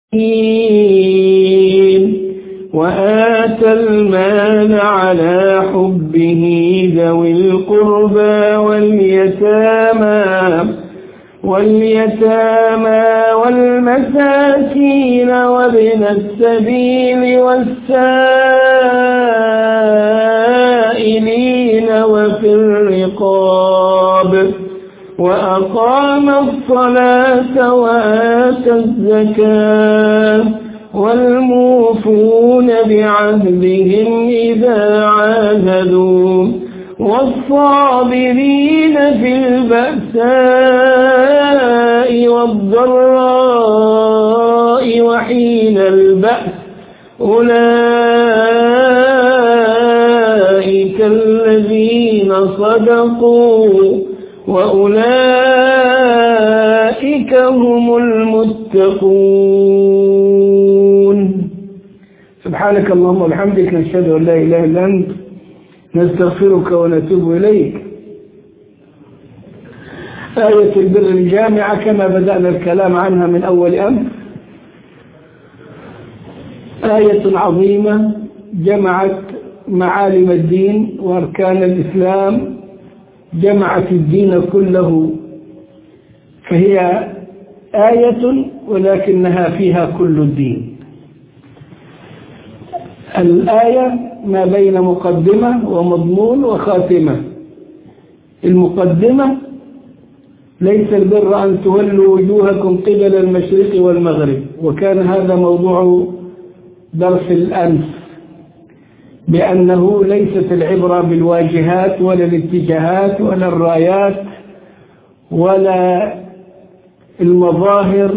وآتى المال على حبه ذوي القربى واليتامى واليتامى والمساكين وابن السبيل والسائلين وفي الرقاب وأقام الصلاة وآتى الزكاة والموفون بعهدهم إذا عاهدوا والصابرين في البأساء والضراء وحين البأس أولئك الذين صدقوا وأولئك هم المتقون سبحانك اللهم وبحمدك نشهد أن لا إله إلا أنت نستغفرك ونتوب إليك آية البر الجامعة كما بدأنا الكلام عنها من أول أمر آية عظيمة جمعت معالم الدين وأركان الإسلام جمعت الدين كله فهي آية ولكنها فيها كل الدين الآية ما بين مقدمة ومضمون وخاتمة المقدمة ليس البر أن تولوا وجوهكم قبل المشرق والمغرب وكان هذا موضوع درس الأمس بأنه ليست العبرة بالواجهات ولا الاتجاهات ولا الرايات ولا المظاهر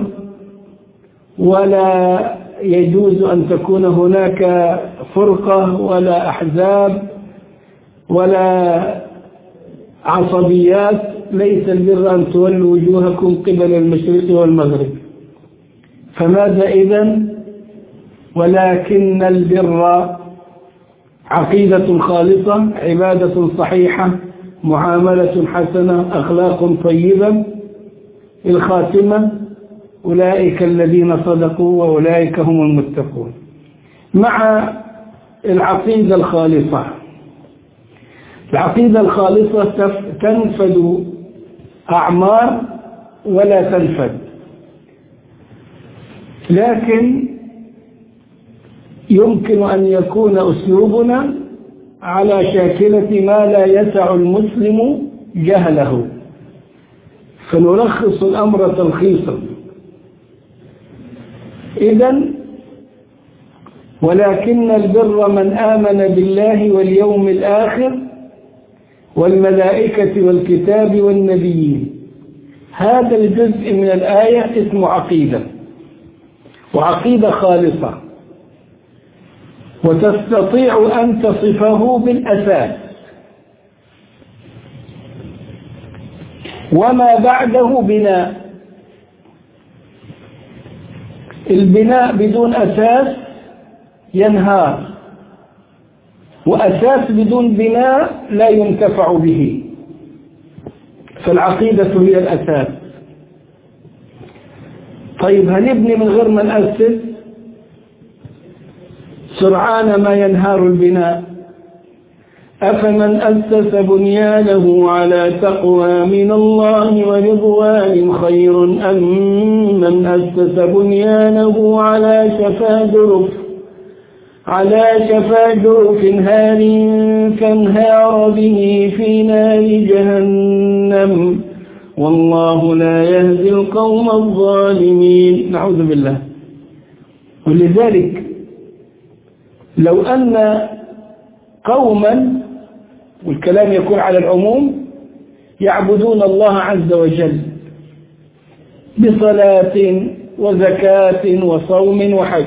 ولا يجوز أن تكون هناك فرقة ولا أحزاب ولا عصبيات ليس البر أن تولوا وجوهكم قبل المشرق والمغرب فماذا إذن ولكن البر عقيدة خالصة عبادة صحيحة معاملة حسنة أخلاق طيبة الخاتمة أولئك الذين صدقوا وأولئك هم المتقون مع العقيدة الخالصة العقيدة الخالصة تنفذ أعمار ولا تنفذ لكن يمكن أن يكون أسلوبنا على شاكلة ما لا يسع المسلم جهله فنلخص الأمر تلخيصا إذا ولكن البر من آمن بالله واليوم الآخر والملائكة والكتاب والنبيين هذا الجزء من الآية اسمه عقيدة وعقيدة خالصة وتستطيع أن تصفه بالأساس وما بعده بناء البناء بدون أساس ينهار وأساس بدون بناء لا ينتفع به فالعقيدة هي الأساس طيب هنبني من غير ما نأسس سرعان ما ينهار البناء أفمن أسس بنيانه على تقوى من الله ورضوان خير أم من أسس بنيانه على شفا جرف على شفا جرف هار فانهار به في نار جهنم والله لا يهدي القوم الظالمين نعوذ بالله ولذلك لو أن قوما والكلام يكون على العموم يعبدون الله عز وجل بصلاة وزكاة وصوم وحج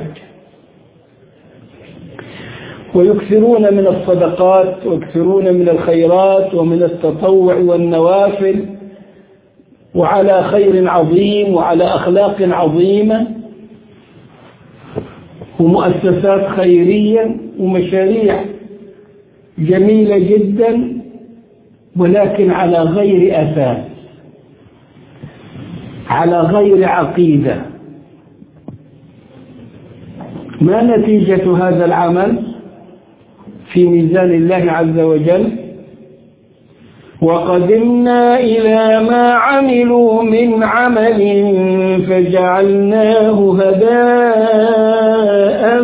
ويكثرون من الصدقات ويكثرون من الخيرات ومن التطوع والنوافل وعلى خير عظيم وعلى أخلاق عظيمة ومؤسسات خيرية ومشاريع جميلة جدا ولكن على غير أساس على غير عقيدة ما نتيجة هذا العمل في ميزان الله عز وجل وقدمنا إلى ما عملوا من عمل فجعلناه هباء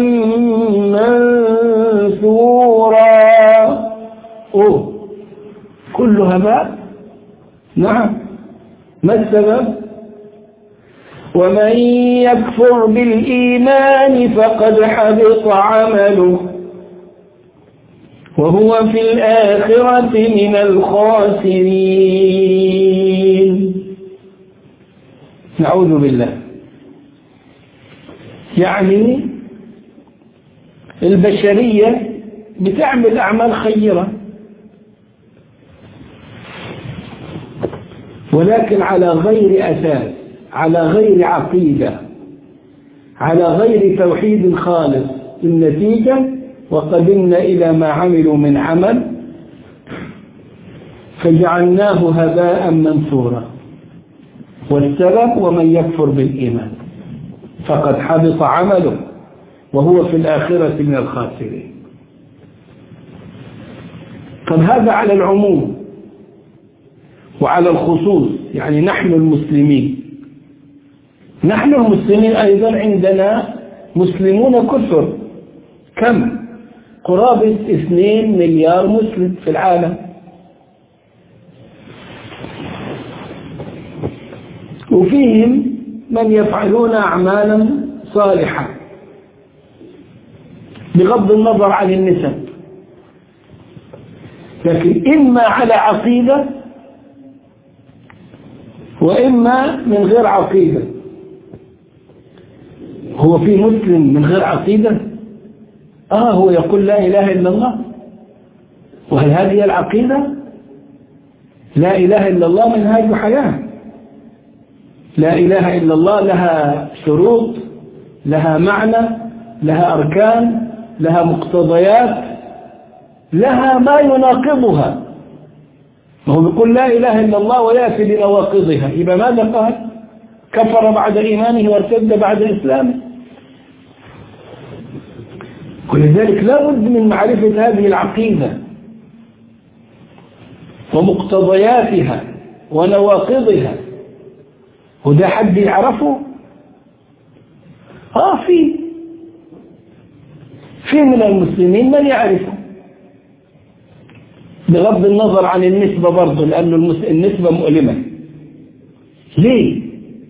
منثورا أوه كل هباء نعم ما السبب ومن يكفر بالإيمان فقد حبط عمله وهو في الآخرة من الخاسرين نعوذ بالله يعني البشرية بتعمل أعمال خيرة ولكن على غير أساس على غير عقيدة على غير توحيد خالص النتيجة وقدمنا إلى ما عملوا من عمل فجعلناه هباء منثورا والسبب ومن يكفر بالإيمان فقد حبط عمله وهو في الآخرة من الخاسرين طب هذا على العموم وعلى الخصوص يعني نحن المسلمين نحن المسلمين أيضا عندنا مسلمون كثر كم قرابة اثنين مليار مسلم في العالم وفيهم من يفعلون أعمالا صالحة بغض النظر عن النسب لكن إما على عقيدة وإما من غير عقيدة هو في مسلم من غير عقيدة آه هو يقول لا إله إلا الله وهل هذه العقيدة لا إله إلا الله منهاج حياة لا إله إلا الله لها شروط لها معنى لها أركان لها مقتضيات لها ما يناقضها وهو يقول لا إله إلا الله ويأتي بنواقضها يبقى ماذا قال كفر بعد إيمانه وارتد بعد إسلامه ولذلك لا بد من معرفة هذه العقيدة ومقتضياتها ونواقضها وده حد يعرفه اه في في من المسلمين من يعرفه بغض النظر عن النسبة برضه لأنه النسبة مؤلمة ليه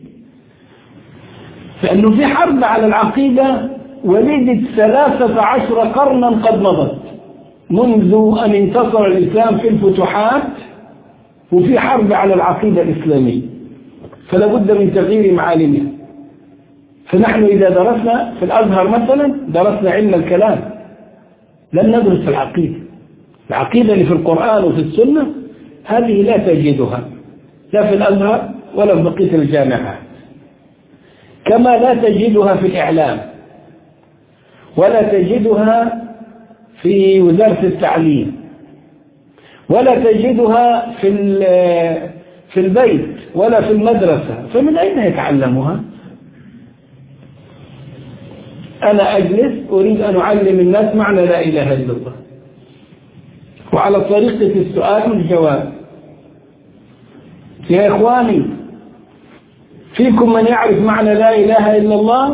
لأنه في حرب على العقيدة ولدت ثلاثة عشر قرنا قد مضت منذ أن انتصر الإسلام في الفتوحات وفي حرب على العقيدة الإسلامية فلا بد من تغيير معالمها فنحن إذا درسنا في الأزهر مثلا درسنا علم الكلام لم ندرس العقيدة العقيدة اللي في القرآن وفي السنة هذه لا تجدها لا في الأزهر ولا في بقية الجامعات كما لا تجدها في الإعلام ولا تجدها في وزارة التعليم ولا تجدها في في البيت ولا في المدرسة فمن أين يتعلمها أنا أجلس أريد أن أعلم الناس معنى لا إله إلا الله وعلى طريقة السؤال والجواب يا إخواني فيكم من يعرف معنى لا إله إلا الله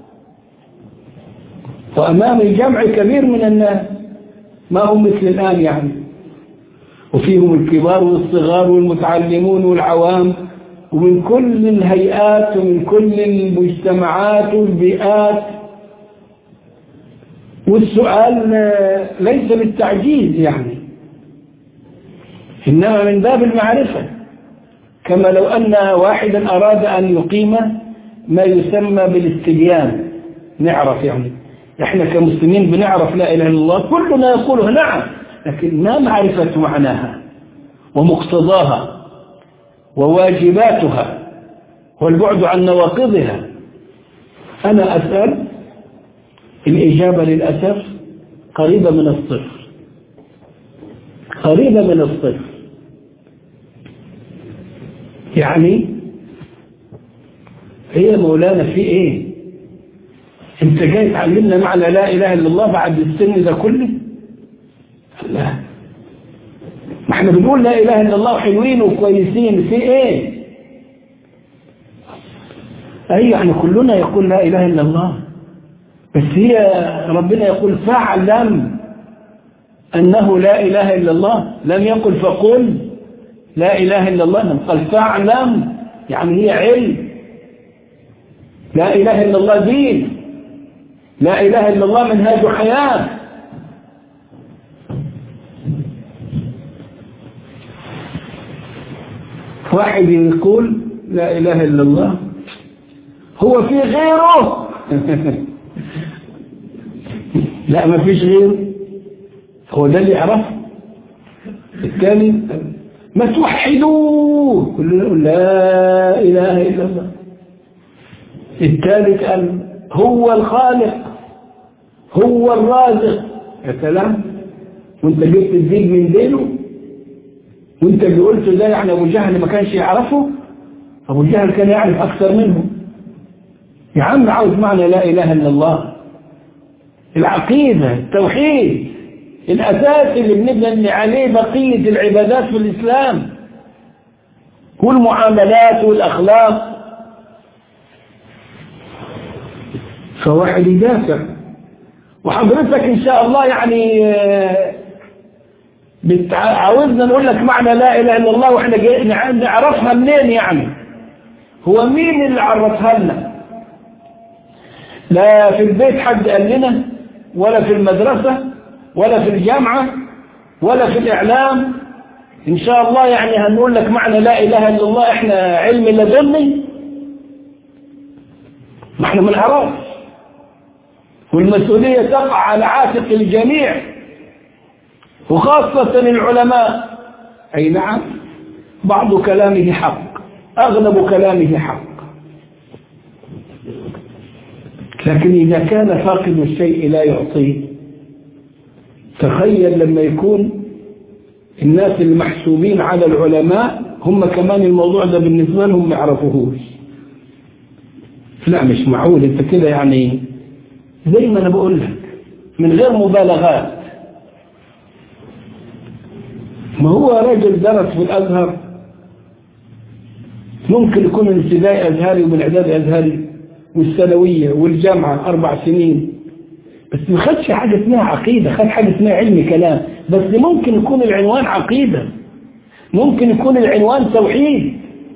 وأمام الجمع كبير من الناس ما هم مثل الآن يعني وفيهم الكبار والصغار والمتعلمون والعوام ومن كل الهيئات ومن كل المجتمعات والبيئات والسؤال ليس للتعجيز يعني إنما من باب المعرفة كما لو أن واحدا أراد أن يقيم ما يسمى بالاستبيان نعرف يعني احنا كمسلمين بنعرف لا إله إلا الله كلنا يقولها نعم لكن ما معرفة معناها ومقتضاها وواجباتها والبعد عن نواقضها أنا أسأل الإجابة للأسف قريبة من الصفر قريبة من الصفر يعني هي مولانا في ايه انت جاي تعلمنا معنى لا اله الا الله بعد السن ده كله لا ما احنا بنقول لا اله الا الله حلوين وكويسين في ايه اي يعني كلنا يقول لا اله الا الله بس هي ربنا يقول فاعلم انه لا اله الا الله لم يقل فقل لا اله الا الله قال فاعلم يعني هي علم لا اله الا الله دين لا إله إلا الله منهاج حياة واحد يقول لا إله إلا الله هو في غيره لا ما فيش غيره هو ده اللي يعرفه الثاني ما توحدوه كلنا نقول لا إله إلا الله الثالث قال هو الخالق هو الرازق يا سلام وانت جبت الزيد من دينه وانت اللي قلته ده يعني ابو جهل ما كانش يعرفه ابو جهل كان يعرف اكثر منه يا عم عاوز معنى لا اله الا الله العقيده التوحيد الاساس اللي بنبني عليه بقيه العبادات في الاسلام والمعاملات والاخلاق فواحد يدافع وحضرتك ان شاء الله يعني عاوزنا نقول لك معنى لا اله الا الله واحنا نعرفها منين يعني هو مين اللي عرفها لنا لا في البيت حد قال لنا ولا في المدرسة ولا في الجامعة ولا في الإعلام إن شاء الله يعني هنقول لك معنى لا إله إلا الله إحنا علم لدني ما إحنا ما نعرفش والمسؤولية تقع على عاتق الجميع وخاصة العلماء أي نعم بعض كلامه حق أغلب كلامه حق لكن إذا كان فاقد الشيء لا يعطيه تخيل لما يكون الناس المحسوبين على العلماء هم كمان الموضوع ده بالنسبة لهم ما يعرفوهوش لا مش معقول انت كده يعني زي ما انا بقول لك من غير مبالغات ما هو راجل درس في الازهر ممكن يكون من ابتدائي ازهري ومن اعدادي ازهري والثانويه والجامعه اربع سنين بس ما خدش حاجه اسمها عقيده خد حاجه اسمها علم كلام بس ممكن يكون العنوان عقيده ممكن يكون العنوان توحيد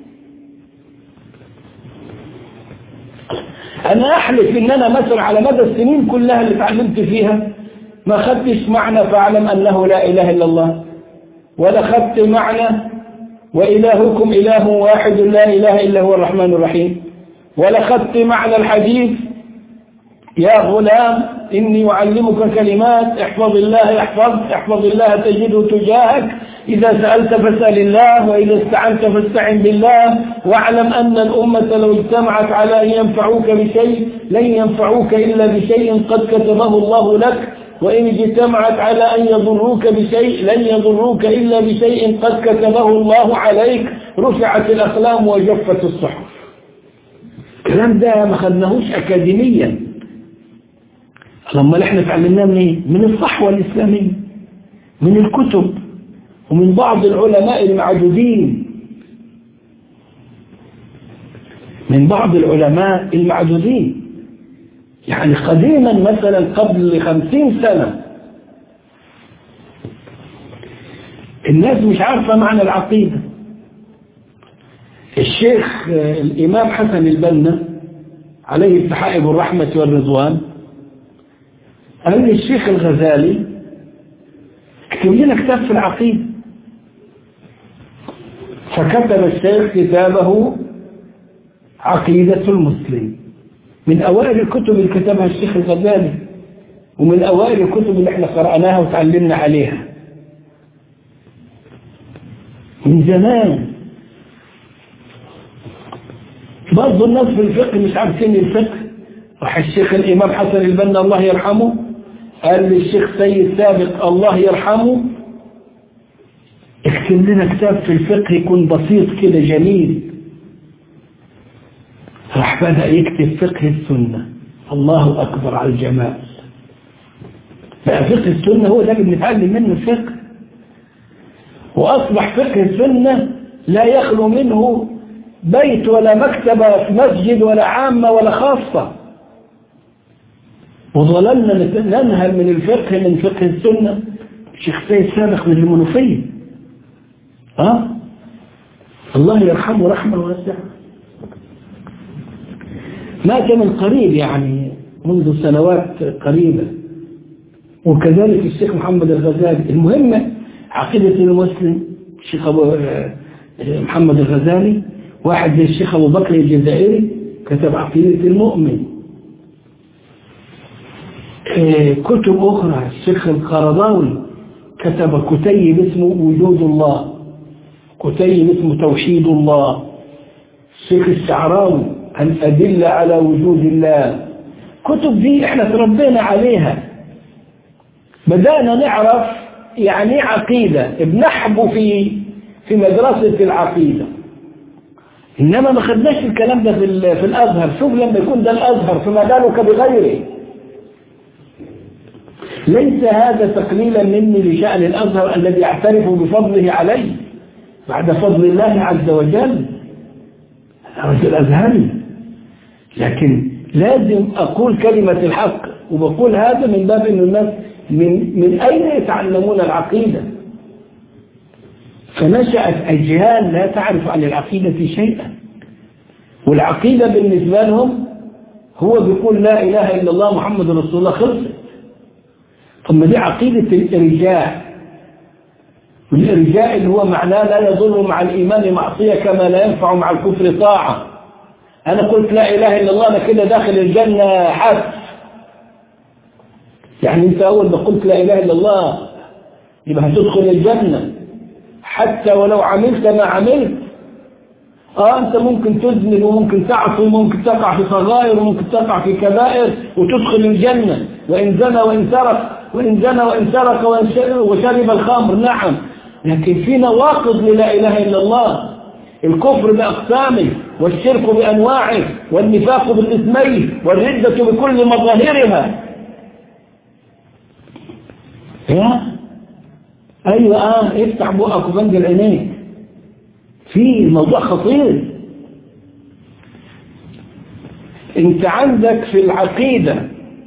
أنا أحلف إن أنا مثلا على مدى السنين كلها اللي تعلمت فيها ما خدتش معنى فاعلم أنه لا إله إلا الله ولا خدت معنى وإلهكم إله واحد لا إله إلا هو الرحمن الرحيم ولا خدت معنى الحديث يا غلام إني أعلمك كلمات احفظ الله يحفظ احفظ الله تجده تجاهك إذا سألت فاسأل الله وإذا استعنت فاستعن بالله واعلم أن الأمة لو اجتمعت على أن ينفعوك بشيء لن ينفعوك إلا بشيء قد كتبه الله لك وإن اجتمعت على أن يضروك بشيء لن يضروك إلا بشيء قد كتبه الله عليك رفعت الأقلام وجفت الصحف الكلام ده ما خدناهوش أكاديميا لما احنا اتعلمناه منين من الصحوة الإسلامية من الكتب ومن بعض العلماء المعدودين من بعض العلماء المعدودين يعني قديما مثلا قبل خمسين سنة الناس مش عارفة معنى العقيدة الشيخ الإمام حسن البنا عليه التحائب الرحمة والرضوان قال لي الشيخ الغزالي اكتب لنا كتاب في العقيدة فكتب الشيخ كتابه عقيدة المسلم من أوائل الكتب اللي كتبها الشيخ الغزالي ومن أوائل الكتب اللي احنا قرأناها وتعلمنا عليها من زمان برضه الناس في الفقه مش عارفين الفقه راح الشيخ الإمام حسن البنا الله يرحمه قال للشيخ سيد سابق الله يرحمه اكتب لنا كتاب في الفقه يكون بسيط كده جميل راح بدأ يكتب فقه السنة الله أكبر على الجمال بقى فقه السنة هو ده اللي بنتعلم منه الفقه وأصبح فقه السنة لا يخلو منه بيت ولا مكتبة في مسجد ولا عامة ولا خاصة وظللنا ننهل من الفقه من فقه السنة الشيخ سيد سابق من المنوفية ها الله يرحمه رحمة واسعة مات من قريب يعني منذ سنوات قريبة وكذلك الشيخ محمد الغزالي المهم عقيدة المسلم الشيخ أبو محمد الغزالي واحد زي الشيخ أبو بكر الجزائري كتب عقيدة المؤمن كتب أخرى الشيخ القرضاوي كتب كتيب اسمه وجود الله كتيب اسمه توحيد الله الشيخ الشعراوي الأدلة على وجود الله كتب دي احنا تربينا عليها بدأنا نعرف يعني عقيدة بنحبو في في مدرسة العقيدة إنما ما خدناش الكلام ده في, في الأزهر شوف لما يكون ده الأزهر فما بالك بغيره ليس هذا تقليلا مني لشأن الأزهر الذي أعترف بفضله علي بعد فضل الله عز وجل رجل أزهري لكن لازم أقول كلمة الحق وبقول هذا من باب أن الناس من, من أين يتعلمون العقيدة فنشأت أجيال لا تعرف عن العقيدة شيئا والعقيدة بالنسبة لهم هو بيقول لا إله إلا الله محمد رسول الله خلصت ثم دي عقيدة الإرجاء والإرجاء اللي هو معناه لا يضر مع الإيمان معصية كما لا ينفع مع الكفر طاعة أنا قلت لا إله إلا الله أنا كده داخل الجنة حد يعني أنت أول ما قلت لا إله إلا الله يبقى هتدخل الجنة حتى ولو عملت ما عملت اه انت ممكن تذنب وممكن تعصي وممكن تقع في صغائر وممكن تقع في كبائر وتدخل الجنة وإن زنى وإن سرق وإن زنى وإن سرق وشرب الخمر نعم لكن في نواقض للا إله إلا الله الكفر بأقسامه والشرك بأنواعه والنفاق بالإثمين والردة بكل مظاهرها يا أيوة آه افتح بقك وبنجل عينيك في الموضوع خطير انت عندك في العقيدة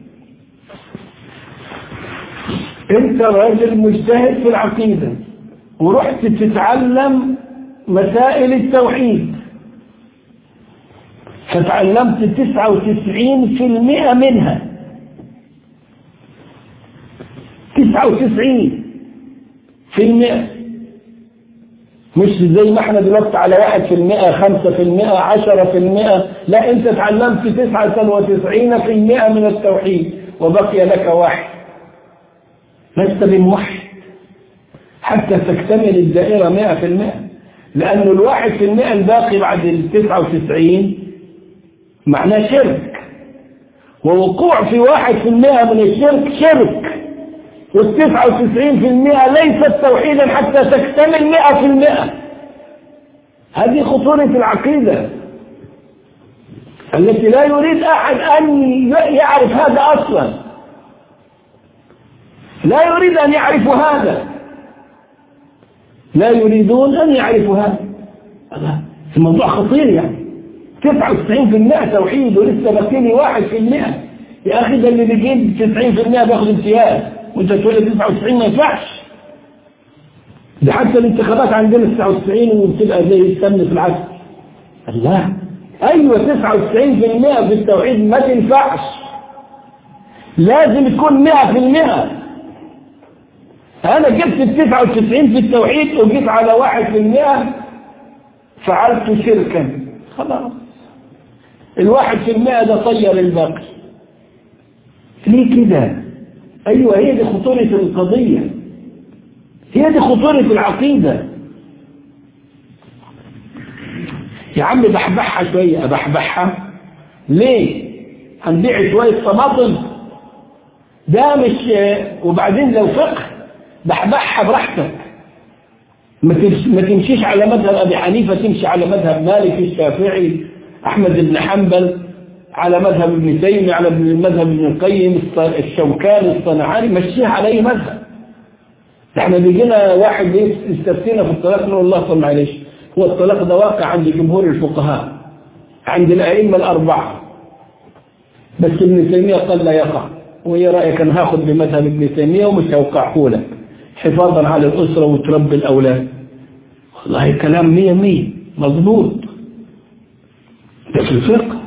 انت راجل مجتهد في العقيدة ورحت تتعلم مسائل التوحيد فتعلمت تسعة وتسعين في المئة منها تسعة وتسعين في المئة مش زي ما احنا دلوقتي على واحد في المئة خمسة في المئة عشرة في المئة لا انت تعلمت تسعة وتسعين في المئة من التوحيد وبقي لك واحد لست بموحد حتى تكتمل الدائرة مئة في المئة لأن الواحد في المئة الباقي بعد التسعة وتسعين معناه شرك ووقوع في واحد في المئة من الشرك شرك والتسعة وتسعين في المئة ليست توحيدا حتى تكتمل مئة في المئة هذه خطورة العقيدة التي لا يريد أحد أن يعرف هذا أصلا لا يريد أن يعرف هذا لا يريدون أن يعرفوا هذا الموضوع خطير يعني 99% توحيد ولسه باقي لي 1% يا أخي ده اللي بيجيب 90% بياخد امتياز وانت تقول لي 99 ما ينفعش ده حتى الانتخابات عندنا 99 وبتبقى زي السمن في العسل الله ايوه 99% في التوحيد ما تنفعش لازم تكون 100% انا جبت ال 99 في التوحيد وجيت على 1% فعلت شركا خلاص الواحد في المئة ده طير الباقي ليه كده أيوة هي دي خطورة القضية هي دي خطورة العقيدة يا عم بحبحها شوية أبحبحها ليه هنبيع شوية طماطم ده مش وبعدين لو فقه بحبحها براحتك ما تمشيش على مذهب أبي حنيفة تمشي على مذهب مالك الشافعي أحمد بن حنبل على مذهب ابن تيمية على مذهب ابن القيم الشوكاني الصنعاني مشيها على أي مذهب احنا بيجينا واحد يستفتينا في الطلاق نقول الله صل معلش هو الطلاق ده واقع عند جمهور الفقهاء عند الأئمة الأربعة بس ابن تيمية قال لا يقع وإيه رأيك أنا هاخد بمذهب ابن تيمية ومش هوقعه لك حفاظا على الأسرة وتربي الأولاد والله كلام مية مية مضبوط ده في الفقه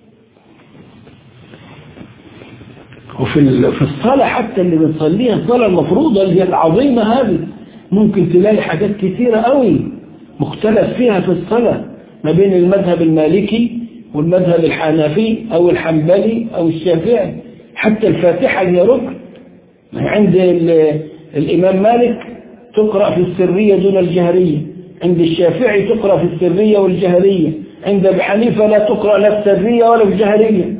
وفي في الصلاة حتى اللي بنصليها الصلاة المفروضة اللي هي العظيمة هذه ممكن تلاقي حاجات كثيرة قوي مختلف فيها في الصلاة ما بين المذهب المالكي والمذهب الحنفي أو الحنبلي أو الشافعي حتى الفاتحة هي ركن عند الإمام مالك تقرأ في السرية دون الجهرية عند الشافعي تقرأ في السرية والجهرية عند أبي حنيفة لا تقرأ لا السرية ولا الجهرية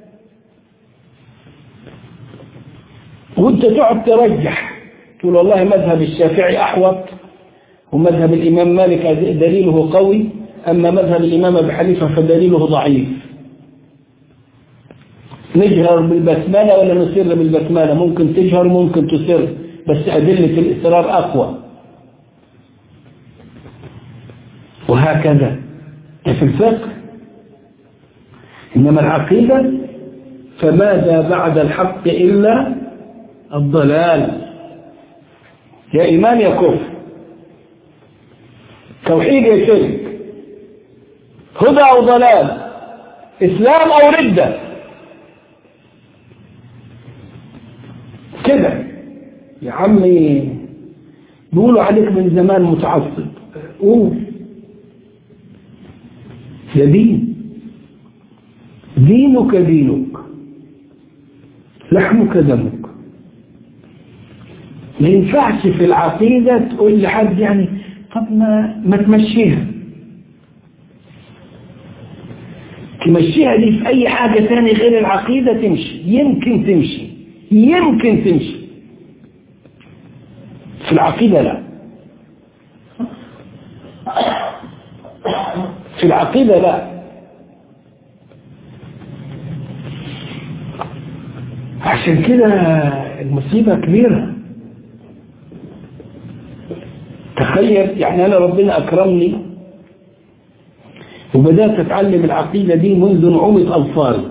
وانت تقعد ترجح تقول والله مذهب الشافعي أحوط ومذهب الإمام مالك دليله قوي أما مذهب الإمام أبي حنيفة فدليله ضعيف نجهر بالبسملة ولا نسر بالبسملة ممكن تجهر ممكن تسر بس أدلة الإصرار أقوى وهكذا في الفقه إنما العقيدة فماذا بعد الحق إلا الضلال يا إيمان يا كفر توحيد يا شرك هدى أو ضلال إسلام أو ردة كده يا عمي بيقولوا عليك من زمان متعصب قول ده دين دينك دينك لحمك دمك ما ينفعش في العقيدة تقول لحد يعني طب ما, ما تمشيها تمشيها دي في أي حاجة ثانية غير العقيدة تمشي يمكن تمشي يمكن تمشي في العقيدة لا في العقيدة لا عشان كده المصيبة كبيرة تخيل يعني أنا ربنا أكرمني وبدأت أتعلم العقيدة دي منذ نعومة أظفاري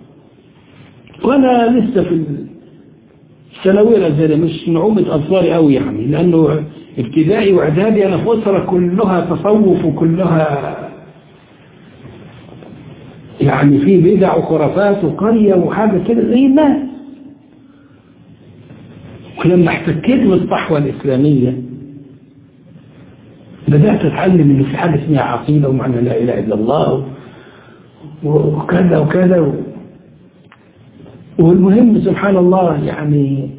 وأنا لسه في الثانوية الأزهرية مش نعومة أظفاري قوي يعني لأنه ابتدائي وإعدادي أنا في أسرة كلها تصوف وكلها يعني في بدع وخرافات وقرية وحاجة كده زي الناس ولما احتكيت بالصحوة الإسلامية بدأت أتعلم إنه في حاجة اسمها عقيدة ومعنى لا إله إلا الله وكذا وكذا و... والمهم سبحان الله يعني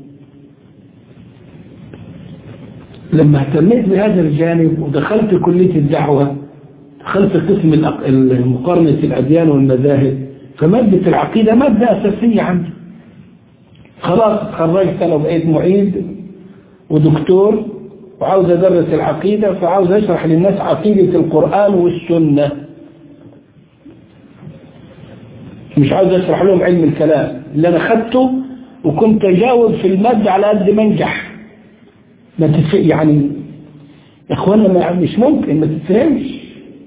لما اهتميت بهذا الجانب ودخلت كلية الدعوة دخلت قسم مقارنة الأديان والمذاهب فمادة العقيدة مادة أساسية عندي خلاص تخرجت أنا وبقيت معيد ودكتور وعاوز أدرس العقيدة فعاوز أشرح للناس عقيدة القرآن والسنة مش عاوز أشرح لهم علم الكلام اللي أنا خدته وكنت أجاوب في المادة على قد ما انجح ما تتف... يعني يا اخوانا ما مش ممكن ما تتفهمش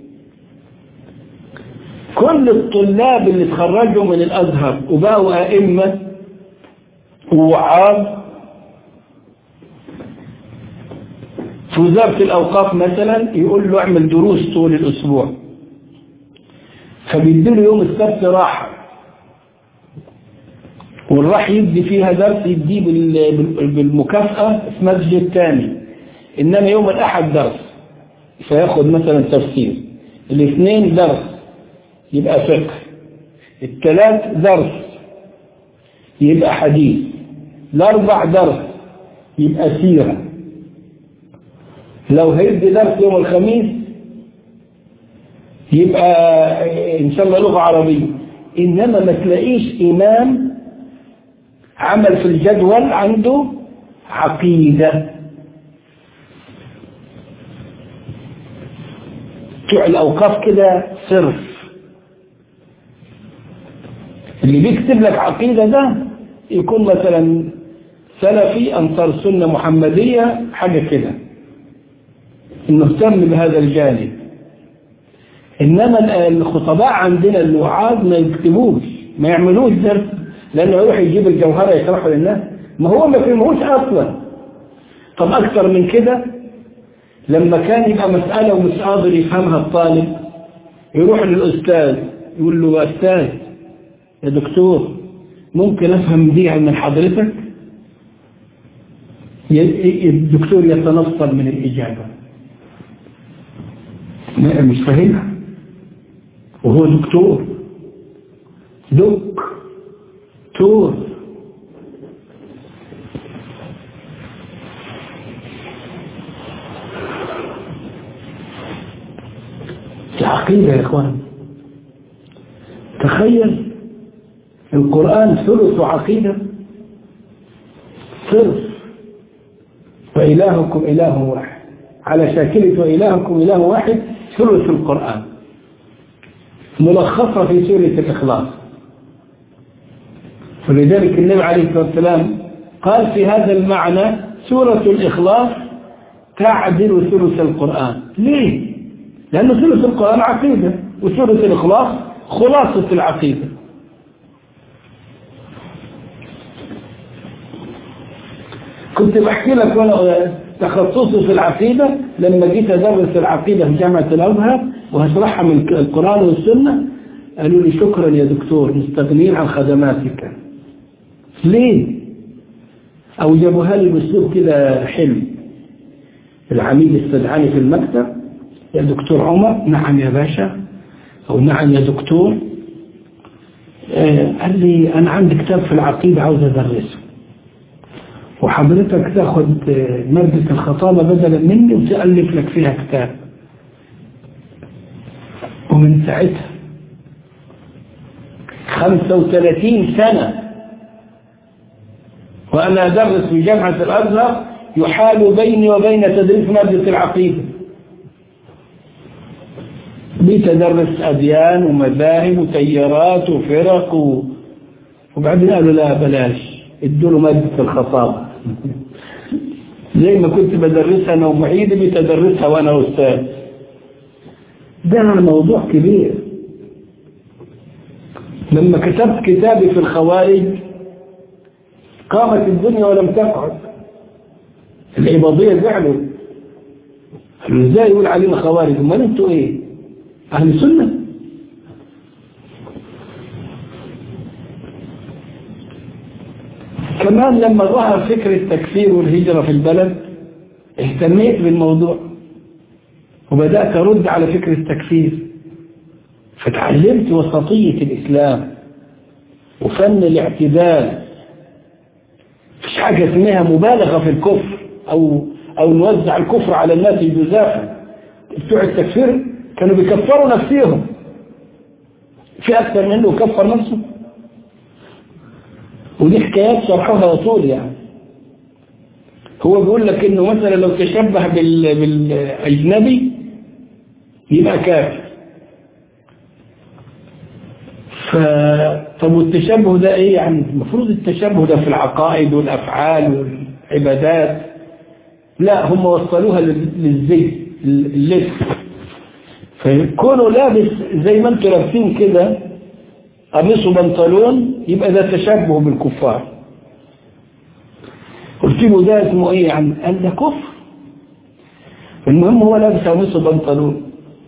كل الطلاب اللي تخرجوا من الأزهر وبقوا أئمة ووعاظ في وزارة الأوقاف مثلا يقول له اعمل دروس طول الأسبوع فبيديله يوم السبت راحة والراح يدي فيها درس يديه بالمكافأة في مسجد تاني إنما يوم الأحد درس فياخد مثلا تفسير الاثنين درس يبقى فقه الثلاث درس يبقى حديث الأربع درس يبقى سيرة لو هيدي درس يوم الخميس يبقى إن شاء الله لغة عربية إنما ما تلاقيش إمام عمل في الجدول عنده عقيدة بتوع الأوقاف كده صرف اللي بيكتب لك عقيدة ده يكون مثلا سلفي أنصار سنة محمدية حاجة كده مهتم بهذا الجانب إنما الخطباء عندنا الوعاظ ما يكتبوش ما يعملوش درس لأنه يروح يجيب الجوهرة يشرحه للناس ما هو ما فهموش أصلا طب أكثر من كده لما كان يبقى مسألة ومش قادر يفهمها الطالب يروح للأستاذ يقول له يا أستاذ يا دكتور ممكن أفهم دي من حضرتك الدكتور يتنصل من الإجابة مش فاهمها وهو دكتور دكتور العقيدة يا إخوان تخيل القرآن ثلث عقيدة ثلث وإلهكم إله واحد على شاكلة وإلهكم إله واحد ثلث القرآن ملخصة في سورة الإخلاص ولذلك النبي عليه الصلاة والسلام قال في هذا المعنى سورة الإخلاص تعدل ثلث القرآن ليه؟ لأن ثلث القرآن عقيدة وسورة الإخلاص خلاصة العقيدة كنت بحكي لك وانا تخصصي في العقيدة لما جيت أدرس العقيدة في جامعة الأزهر وهشرحها من القرآن والسنة قالوا لي شكرا يا دكتور مستغنين عن خدماتك ليه؟ أو جابوها لي بأسلوب كده حلو العميد استدعاني في المكتب يا دكتور عمر نعم يا باشا أو نعم يا دكتور آه قال لي أنا عندي كتاب في العقيدة عاوز أدرسه وحضرتك تاخد مادة الخطابة بدلا مني وتألف لك فيها كتاب ومن ساعتها 35 سنة وأنا أدرس في جامعة الأزهر يحال بيني وبين تدريس مادة العقيدة بتدرس أديان ومذاهب وتيارات وفرق و... وبعدين قالوا لا بلاش ادوا له مادة الخطابة زي ما كنت بدرسها أنا ومعيدي بتدرسها وأنا أستاذ ده موضوع كبير لما كتبت كتابي في الخوارج قامت الدنيا ولم تقعد العباضية زعلوا قالوا ازاي يقول علينا خوارج امال انتوا ايه اهل سنه كمان لما ظهر فكر التكفير والهجرة في البلد اهتميت بالموضوع وبدأت أرد على فكر التكفير فتعلمت وسطية الإسلام وفن الاعتدال مش حاجة اسمها مبالغة في الكفر أو, أو نوزع الكفر على الناس جزافا بتوع التكفير كانوا بيكفروا نفسهم في أكثر منه كفر نفسه ودي حكايات شرحها طول يعني هو بيقول لك انه مثلا لو تشبه بال... بالاجنبي يبقى كافر ف طب والتشبه ده ايه يعني المفروض التشبه ده في العقائد والافعال والعبادات لا هم وصلوها للزي اللبس فكونه لابس زي ما انتوا لابسين كده قميص وبنطلون يبقى ده تشبه بالكفار قلت له ده اسمه ايه يعني قال ده كفر المهم هو لابس قميص وبنطلون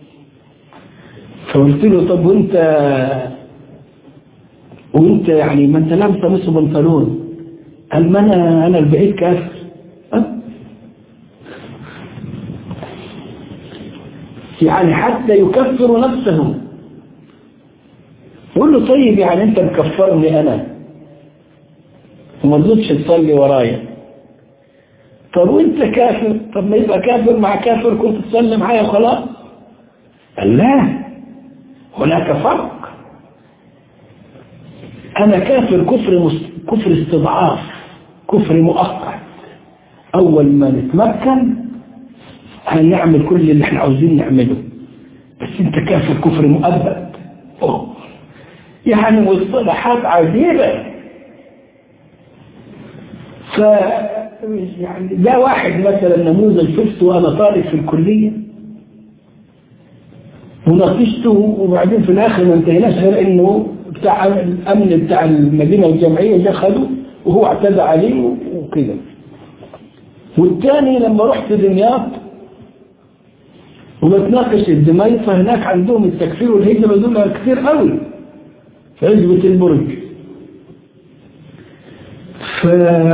فقلت له طب وانت وانت يعني ما انت لابس قميص وبنطلون قال ما انا انا البعيد كافر أه؟ يعني حتى يكفر نفسه قول له طيب يعني انت مكفرني انا وما رضيتش تصلي ورايا طب وانت كافر طب ما يبقى كافر مع كافر كنت تصلي معايا خلاص قال لا هناك فرق انا كافر كفر مس... كفر استضعاف كفر مؤقت اول ما نتمكن هنعمل كل اللي احنا عاوزين نعمله بس انت كافر كفر مؤبد أوه. يعني مصطلحات عجيبة ف يعني ده واحد مثلا نموذج شفته وانا طالب في الكلية وناقشته وبعدين في الاخر ما انتهيناش غير انه بتاع الامن بتاع المدينة الجامعية جه خده وهو اعتدى عليه وكده والتاني لما رحت دمياط وبتناقش الدميط فهناك عندهم التكفير والهجرة دول كتير قوي في عزبة البرج ف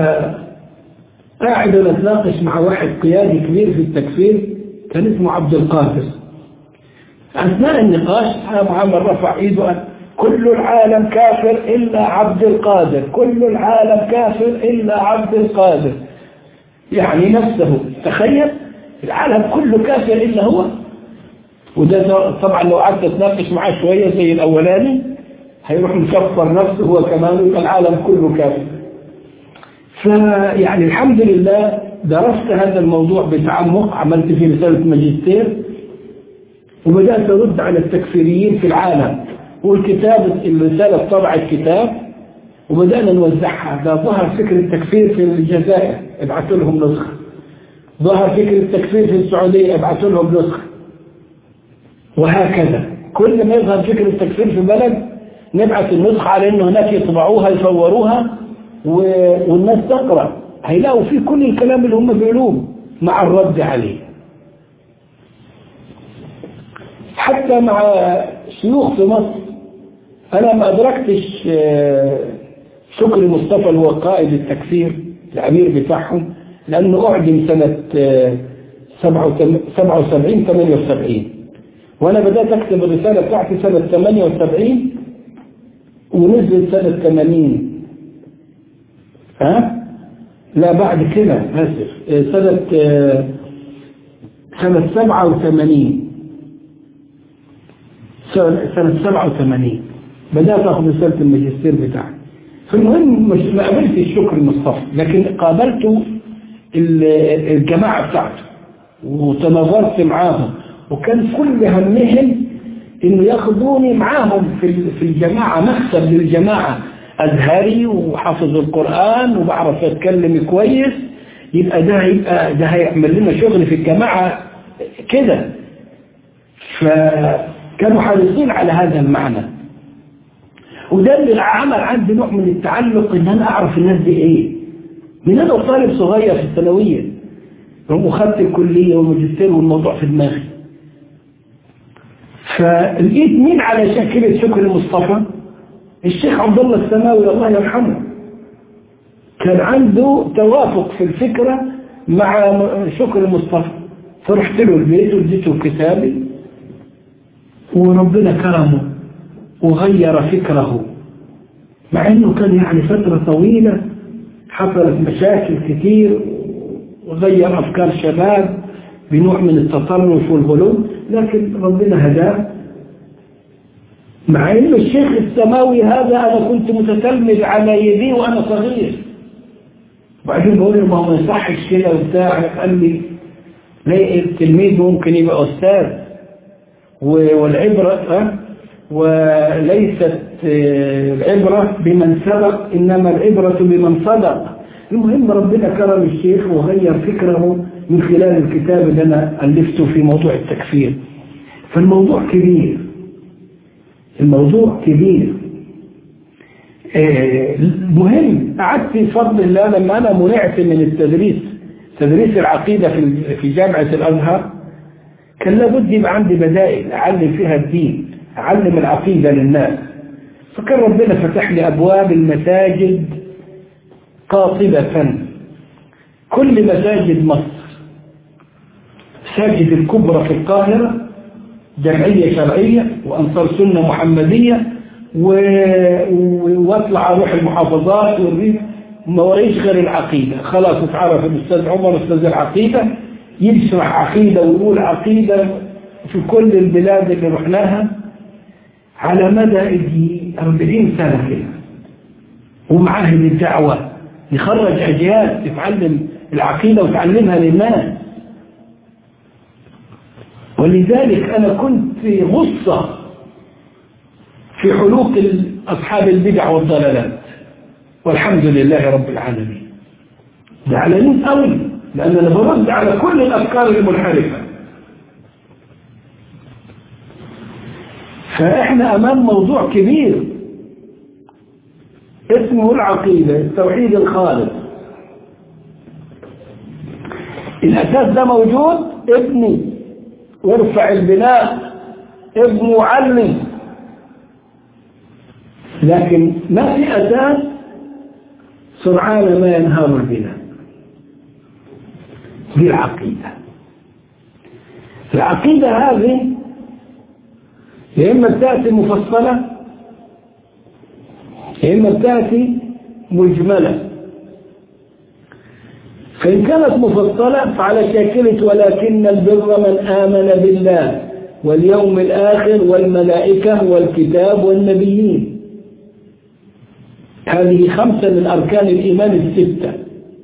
قاعد نتناقش مع واحد قيادي كبير في التكفير كان اسمه عبد القادر أثناء النقاش محمد رفع ايده كل العالم كافر إلا عبد القادر كل العالم كافر إلا عبد القادر يعني نفسه تخيل العالم كله كافر إلا هو وده طبعا لو قعدت تناقش معاه شوية زي الأولاني هيروح مكفر نفسه هو كمان ويبقى العالم كله كافر فيعني الحمد لله درست هذا الموضوع بتعمق عملت فيه رسالة ماجستير وبدأت أرد على التكفيريين في العالم والكتاب الرسالة طبع الكتاب وبدأنا نوزعها ده ظهر فكر التكفير في الجزائر ابعثوا لهم نسخة ظهر فكر التكفير في السعودية ابعثوا لهم نسخة وهكذا كل ما يظهر فكر التكفير في بلد نبعث النسخة على انه هناك يطبعوها يصوروها والناس تقرأ هيلاقوا فيه كل الكلام اللي هم بيقولوه مع الرد عليه حتى مع شيوخ في مصر أنا ما أدركتش شكري مصطفى اللي هو قائد التكفير الأمير بتاعهم لأنه أعدم سنة 77 78 وأنا بدأت أكتب الرسالة بتاعتي سنة 78 ونزلت سنة 80 ها لا بعد كده آسف سنة سنة 87 سنة 87 بدأت أخذ رسالة الماجستير بتاعي فالمهم ما قابلتش شكر مصطفى لكن قابلت الجماعة بتاعته وتناظرت معاهم وكان كل همهم انه ياخدوني معاهم في في الجماعة مكتب للجماعة أزهري وحافظ القرآن وبعرف أتكلم كويس يبقى ده يبقى ده هيعمل لنا شغل في الجماعة كده فكانوا حريصين على هذا المعنى وده اللي عمل عندي نوع من التعلق ان انا اعرف الناس دي ايه من انا طالب صغير في الثانويه وخدت الكليه والماجستير والموضوع في دماغي فلقيت مين على شاكلة شكر مصطفى الشيخ عبد الله السماوي الله يرحمه كان عنده توافق في الفكرة مع شكر مصطفى فرحت له البيت واديته كتابي وربنا كرمه وغير فكره مع انه كان يعني فترة طويلة حصلت مشاكل كتير وغير افكار شباب بنوع من التطرف والغلو لكن ربنا هداه مع انه الشيخ السماوي هذا انا كنت متتلمذ على يديه وانا صغير وبعدين بقول له ما هو ما يصحش كده وبتاع قال لي لا التلميذ ممكن يبقى استاذ والعبره أه؟ وليست العبرة بمن سبق إنما العبرة بمن صدق المهم ربنا كرم الشيخ وغير فكره من خلال الكتاب اللي أنا ألفته في موضوع التكفير فالموضوع كبير الموضوع كبير المهم قعدت بفضل الله لما أنا منعت من التدريس تدريس العقيدة في جامعة الأزهر كان لابد يبقى عندي بدائل أعلم فيها الدين أعلم العقيدة للناس فكان ربنا فتح لي أبواب المساجد قاطبة كل مساجد مصر مساجد الكبرى في القاهرة جمعية شرعية وأنصار سنة محمدية و... واطلع اروح المحافظات والريف ما وريش غير العقيدة خلاص اتعرف الأستاذ عمر أستاذ العقيدة يشرح عقيدة ويقول عقيدة في كل البلاد اللي رحناها على مدى يجي 40 سنة كده ومعاهد الدعوة يخرج أجيال تتعلم العقيدة وتعلمها للناس ولذلك أنا كنت في غصة في حلوق أصحاب البدع والضلالات والحمد لله رب العالمين زعلانين قوي لأن أنا برد على كل الأفكار المنحرفة فإحنا أمام موضوع كبير اسمه العقيدة التوحيد الخالص الأساس ده موجود ابني وارفع البناء ابني وعلم لكن ما في أساس سرعان ما ينهار البناء دي العقيدة العقيدة هذه يا إما تأتي مفصلة يا إما تأتي مجملة فإن كانت مفصلة فعلى شاكلة ولكن البر من آمن بالله واليوم الآخر والملائكة والكتاب والنبيين هذه خمسة من أركان الإيمان الستة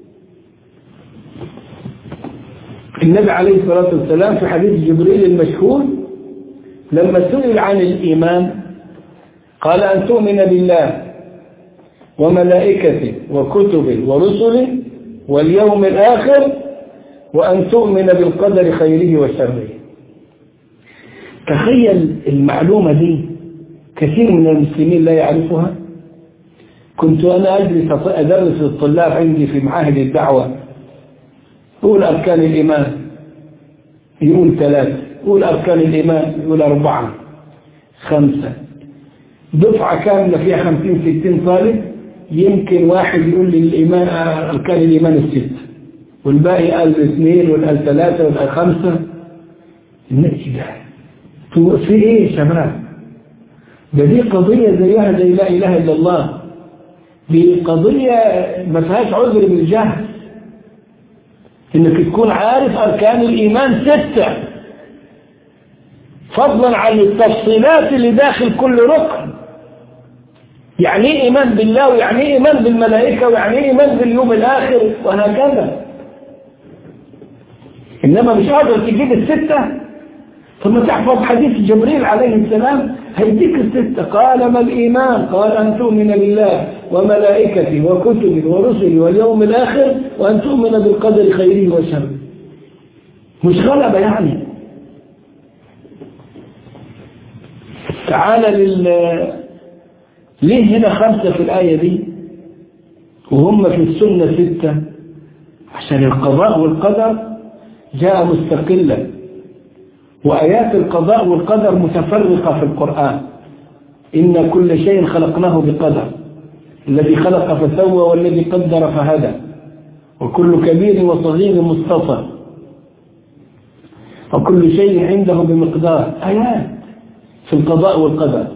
النبي عليه الصلاة والسلام في حديث جبريل المشهور لما سئل عن الإيمان قال أن تؤمن بالله وملائكته وكتبه ورسله واليوم الآخر وأن تؤمن بالقدر خيره وشره تخيل المعلومة دي كثير من المسلمين لا يعرفها كنت أنا أجلس أدرس الطلاب عندي في معاهد الدعوة يقول أركان الإيمان يقول ثلاثة يقول أركان الإيمان يقول أربعة خمسة دفعة كاملة فيها خمسين ستين طالب يمكن واحد يقول لي الإيمان أركان الإيمان الست والباقي قال اثنين والقال ثلاثة والقال خمسة النتيجة ده في إيه يا شباب ده دي قضية زيها زي لا إله إلا الله دي قضية ما فيهاش عذر بالجهل إنك تكون عارف أركان الإيمان ستة فضلا عن التفصيلات اللي داخل كل ركن يعني ايه ايمان بالله ويعني ايه ايمان بالملائكه ويعني ايه ايمان باليوم الاخر وهكذا انما مش قادر تجيب السته ثم تحفظ حديث جبريل عليه السلام هيديك الستة قال ما الإيمان قال أن تؤمن بالله وملائكته وكتبه ورسله واليوم الآخر وأن تؤمن بالقدر خيره وشره مش غلبة يعني تعال لل ليه هنا خمسة في الآية دي وهم في السنة ستة عشان القضاء والقدر جاء مستقلا وآيات القضاء والقدر متفرقة في القرآن إن كل شيء خلقناه بقدر الذي خلق فسوى والذي قدر فهدى وكل كبير وصغير مصطفى وكل شيء عنده بمقدار آيات في القضاء والقدر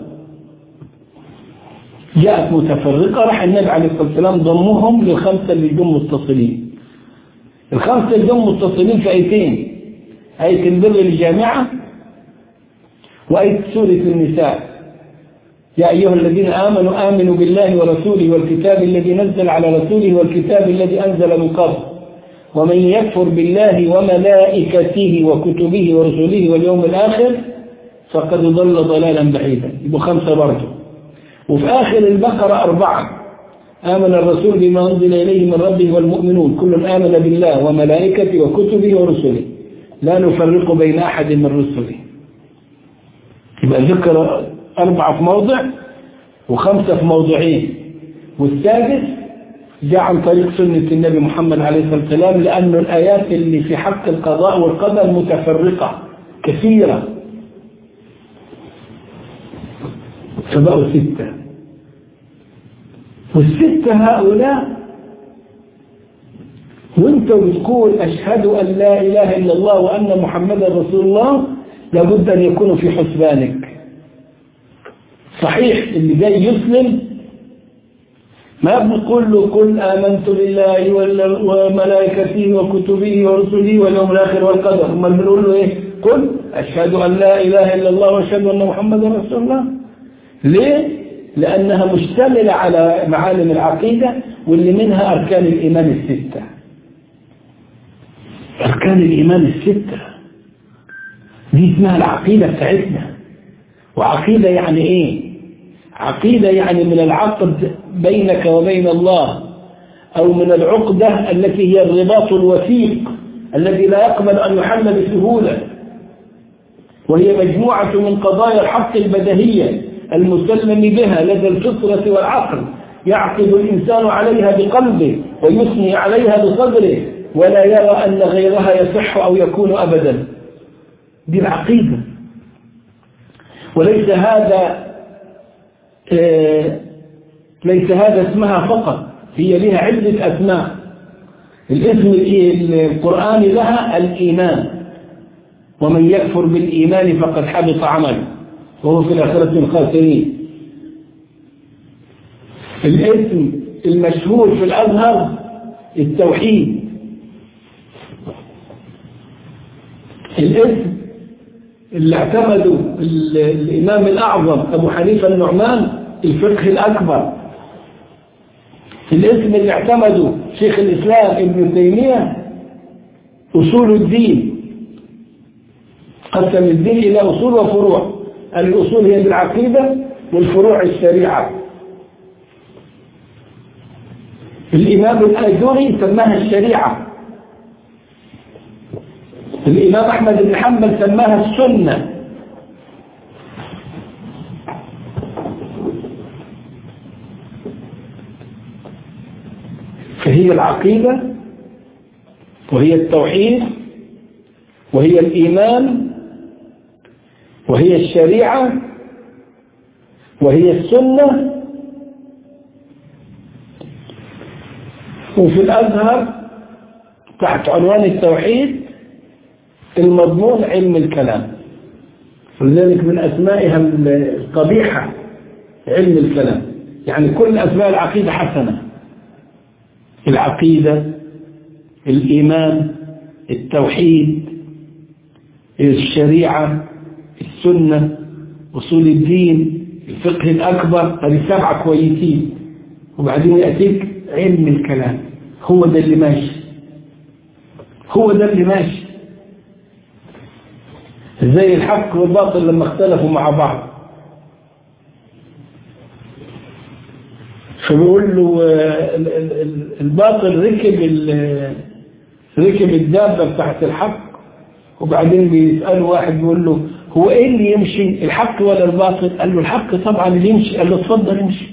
جاءت متفرقة راح النبي عليه الصلاة والسلام ضمهم للخمسة اللي جم متصلين الخمسة اللي جم متصلين في آيتين آية البر الجامعة وآية سورة النساء يا أيها الذين آمنوا آمنوا بالله ورسوله والكتاب الذي نزل على رسوله والكتاب الذي أنزل من قبل ومن يكفر بالله وملائكته وكتبه ورسله واليوم الآخر فقد ضل ضلالا بعيدا يبقوا خمسة برضه وفي آخر البقرة أربعة آمن الرسول بما أنزل إليه من ربه والمؤمنون كل آمن بالله وملائكته وكتبه ورسله لا نفرق بين أحد من رسله يبقى ذكر أربعة في موضع وخمسة في موضعين والسادس جاء عن طريق سنة النبي محمد عليه الصلاة والسلام لأن الآيات اللي في حق القضاء والقدر متفرقة كثيرة فبقوا ستة والستة هؤلاء وانت بتقول أشهد أن لا إله إلا الله وأن محمدا رسول الله لابد أن يكونوا في حسبانك صحيح اللي جاي يسلم ما بنقول له قل آمنت بالله وملائكته وكتبه ورسله واليوم الآخر والقدر ثم بنقول له إيه قل أشهد أن لا إله إلا الله وأشهد أن محمدا رسول الله ليه؟ لأنها مشتملة على معالم العقيدة واللي منها أركان الإيمان الستة أركان الإيمان الستة دي اسمها العقيدة بتاعتنا وعقيدة يعني إيه عقيدة يعني من العقد بينك وبين الله أو من العقدة التي هي الرباط الوثيق الذي لا يقبل أن يحل بسهولة وهي مجموعة من قضايا الحق البدهية المسلم بها لدى الفطرة والعقل يعقد الإنسان عليها بقلبه ويثني عليها بصدره ولا يرى أن غيرها يصح أو يكون أبدا دي العقيدة وليس هذا آه ليس هذا اسمها فقط هي لها عدة أسماء الاسم القرآني لها الإيمان ومن يكفر بالإيمان فقد حبط عمله وهو في الآخرة من الخاسرين الاسم المشهور في الأزهر التوحيد الاسم اللي اعتمده الإمام الأعظم أبو حنيفة النعمان الفقه الأكبر الاسم اللي اعتمده شيخ الإسلام ابن تيمية أصول الدين قسم الدين إلى أصول وفروع الأصول هي بالعقيدة والفروع الشريعة الإمام الآجوري سماها الشريعة الإمام أحمد بن حنبل سماها السنة فهي العقيدة وهي التوحيد وهي الإيمان وهي الشريعة وهي السنة وفي الأزهر تحت عنوان التوحيد المضمون علم الكلام ولذلك من أسمائها القبيحة علم الكلام يعني كل أسماء العقيدة حسنة العقيدة الإيمان التوحيد الشريعة السنة أصول الدين الفقه الأكبر هذه سبعة كويسين وبعدين يأتيك علم الكلام هو ده اللي ماشي هو ده اللي ماشي زي الحق والباطل لما اختلفوا مع بعض فبيقول له الباطل ركب ركب الدابة بتاعت الحق وبعدين بيسأله واحد بيقول له هو ايه اللي يمشي الحق ولا الباطل قال له الحق طبعا اللي يمشي قال له اتفضل امشي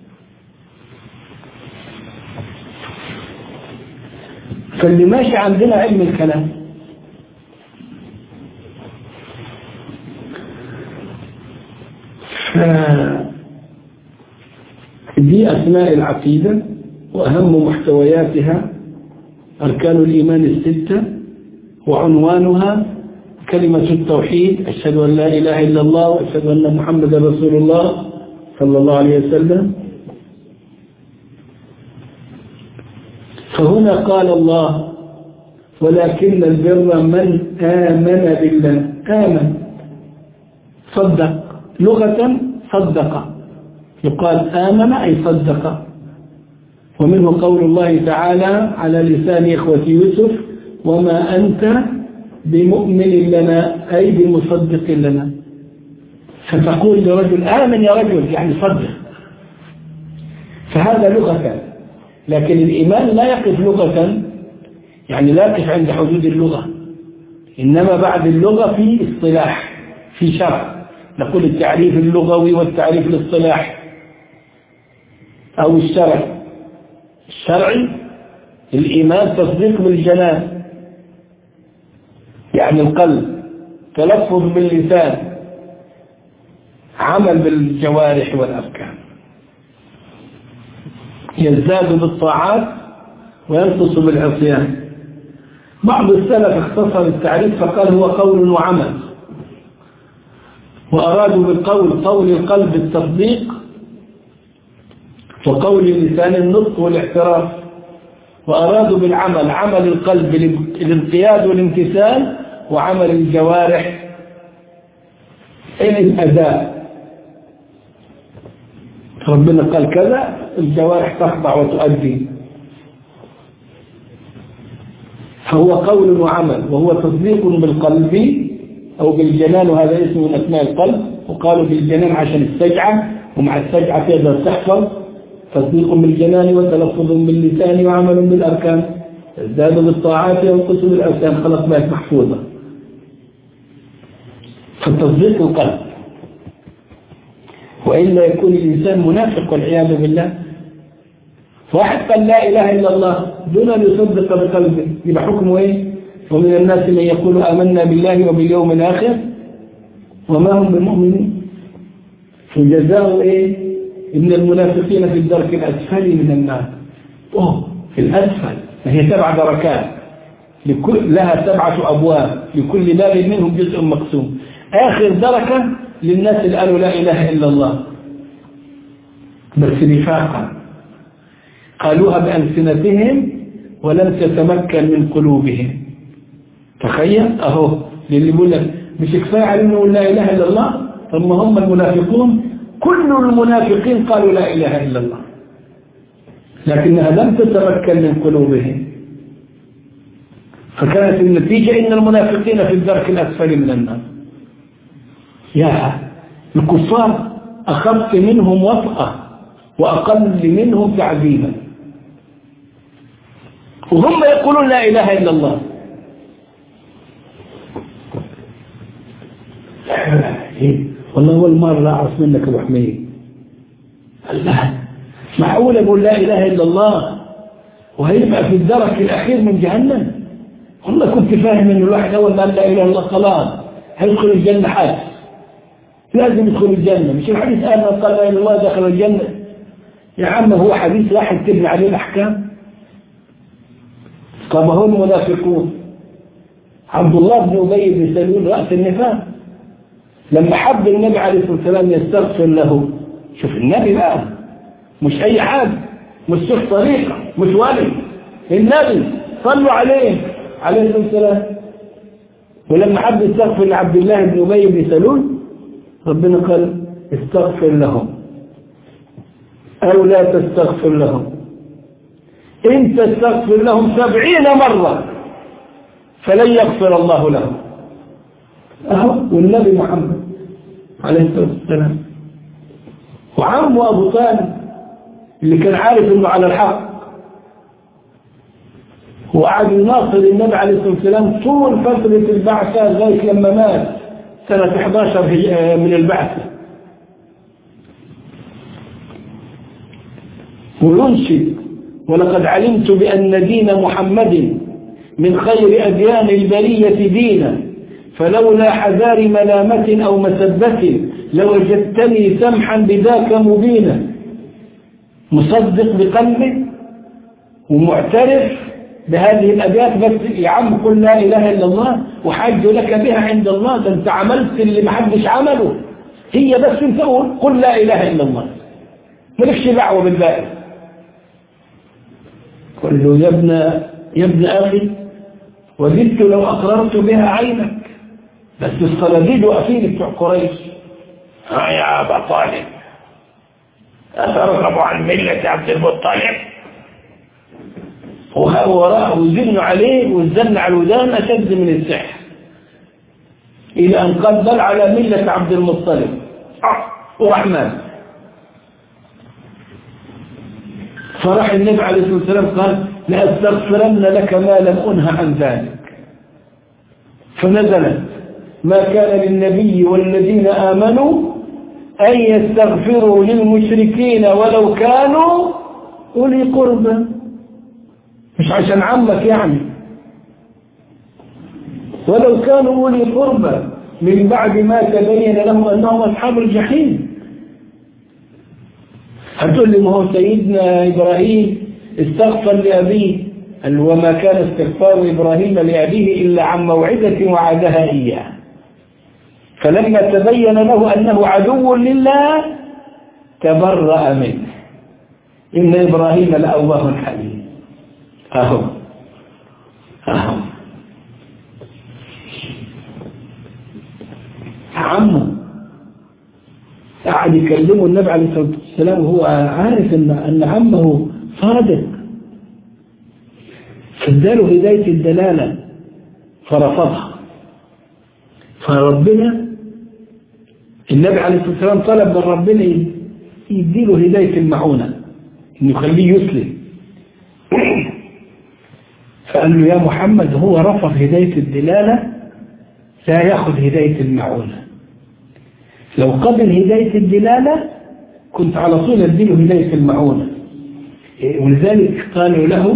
فاللي ماشي عندنا علم الكلام دي أسماء العقيدة وأهم محتوياتها أركان الإيمان الستة وعنوانها كلمة التوحيد أشهد أن لا إله إلا الله وأشهد أن محمد رسول الله صلى الله عليه وسلم فهنا قال الله ولكن البر من آمن بالله آمن صدق لغة صدق يقال آمن أي صدق ومنه قول الله تعالى على لسان إخوة يوسف وما أنت بمؤمن لنا أي بمصدق لنا فتقول لرجل آمن يا رجل يعني صدق فهذا لغة لكن الإيمان لا يقف لغة يعني لا يقف عند حدود اللغة إنما بعد اللغة في اصطلاح في شرع نقول التعريف اللغوي والتعريف الاصطلاحي أو الشرعي الشرعي الإيمان تصديق بالجنان يعني القلب تلفظ باللسان عمل بالجوارح والأفكار يزداد بالطاعات وينقص بالعصيان بعض السلف اختصر التعريف فقال هو قول وعمل وأرادوا بالقول قول القلب التصديق وقول اللسان النطق والاعتراف وأرادوا بالعمل عمل القلب الانقياد والامتثال وعمل الجوارح الأداء ربنا قال كذا الجوارح تخضع وتؤدي فهو قول وعمل وهو تصديق بالقلب أو بالجنان وهذا اسم من أسماء القلب وقالوا بالجنان عشان السجعة ومع السجعة تقدر تحفظ تصديق بالجنان وتلفظ باللسان وعمل بالأركان ازداد بالطاعات وانقص بالأركان خلاص بقت محفوظة فالتصديق القلب وإلا يكون الإنسان منافق والعياذ بالله واحد قال لا إله إلا الله دون أن يصدق بقلبه يبقى حكمه إيه ومن الناس من يقول آمنا بالله وباليوم الآخر وما هم بمؤمنين فجزاء إيه إن المنافقين في الدرك الأسفل من النار أوه في الأسفل هي سبع دركات لكل لها سبعة أبواب لكل باب منهم جزء مقسوم آخر دركة للناس اللي قالوا لا إله إلا الله بس نفاقا قالوها بألسنتهم ولم تتمكن من قلوبهم تخيل أهو للي بيقول لك مش كفاية علينا لا إله إلا الله ثم هم المنافقون كل المنافقين قالوا لا إله إلا الله لكنها لم تتمكن من قلوبهم فكانت النتيجة إن المنافقين في الدرك الأسفل من النار يا الكفار أخذت منهم وطأة وأقل منهم تعذيبا وهم يقولون لا إله إلا الله والله أول مرة أعرف منك أبو حميد الله معقول أقول لا إله إلا الله وهيبقى في الدرك الأخير من جهنم والله كنت فاهم إن الواحد أول ما قال لا إله إلا الله خلاص هيدخل الجنة حاج لازم يدخل الجنة مش الحديث قال من قال لا إله إلا الله دخل الجنة يا عم هو حديث واحد تبني عليه الأحكام طب هم المنافقون عبد الله بن أبي بن سلول رأس النفاق لما حب النبي عليه الصلاة والسلام يستغفر له شوف النبي بقى مش أي حاجة مش شيخ طريقة مش ولي النبي صلوا عليه عليه الصلاة والسلام ولما حب يستغفر لعبد الله بن أبي بن سلول ربنا قال استغفر لهم أو لا تستغفر لهم إن تستغفر لهم سبعين مرة فلن يغفر الله لهم أهو والنبي محمد عليه الصلاة والسلام وعمه أبو طالب اللي كان عارف أنه على الحق وقعد يناصر النبي عليه الصلاة والسلام طول فترة البعثة لغاية لما مات سنة 11 من البعثة وينشد ولقد علمت بأن دين محمد من خير أديان البرية دينا فلولا حذار ملامة أو مسبة لوجدتني سمحا بذاك مبينا مصدق بقلبه ومعترف بهذه الأبيات بس يا عم قل لا إله إلا الله وحاج لك بها عند الله ده أنت عملت اللي ما حدش عمله هي بس أنت قول قل لا إله إلا الله مالكش دعوة بالباقي قل له يا ابن يا ابن أخي وددت لو أقررت بها عينك بس الصناديد واقفين بتوع قريش ها يا أبا طالب أترغب عن ملة عبد المطلب وهو وراه وزن عليه والزن على الودان أشد من السحر إلى أن قال بل على ملة عبد المطلب ورحمن فراح النبي عليه الصلاة والسلام قال لأستغفرن لك ما لم أنه عن ذلك فنزلت ما كان للنبي والذين آمنوا أن يستغفروا للمشركين ولو كانوا أولي قربى مش عشان عمك يعني ولو كانوا أولي قربى من بعد ما تبين لهم أنهم أصحاب الجحيم هتقول لي ما هو سيدنا إبراهيم استغفر لأبيه قال وما كان استغفار إبراهيم لأبيه إلا عن موعدة وعدها إياه فلما تبين له أنه عدو لله تبرأ منه إن إبراهيم لأواه حليم أهو أهو عمه قعد يكلمه النبي عليه الصلاة والسلام وهو عارف أن أن عمه صادق فاداله هداية الدلالة فرفضها فربنا النبي عليه الصلاة والسلام طلب من ربنا يديله هداية المعونة إنه يخليه يسلم فقال له يا محمد هو رفض هداية الدلالة سيأخذ هداية المعونة لو قبل هداية الدلالة كنت على طول أديله هداية المعونة ولذلك قالوا له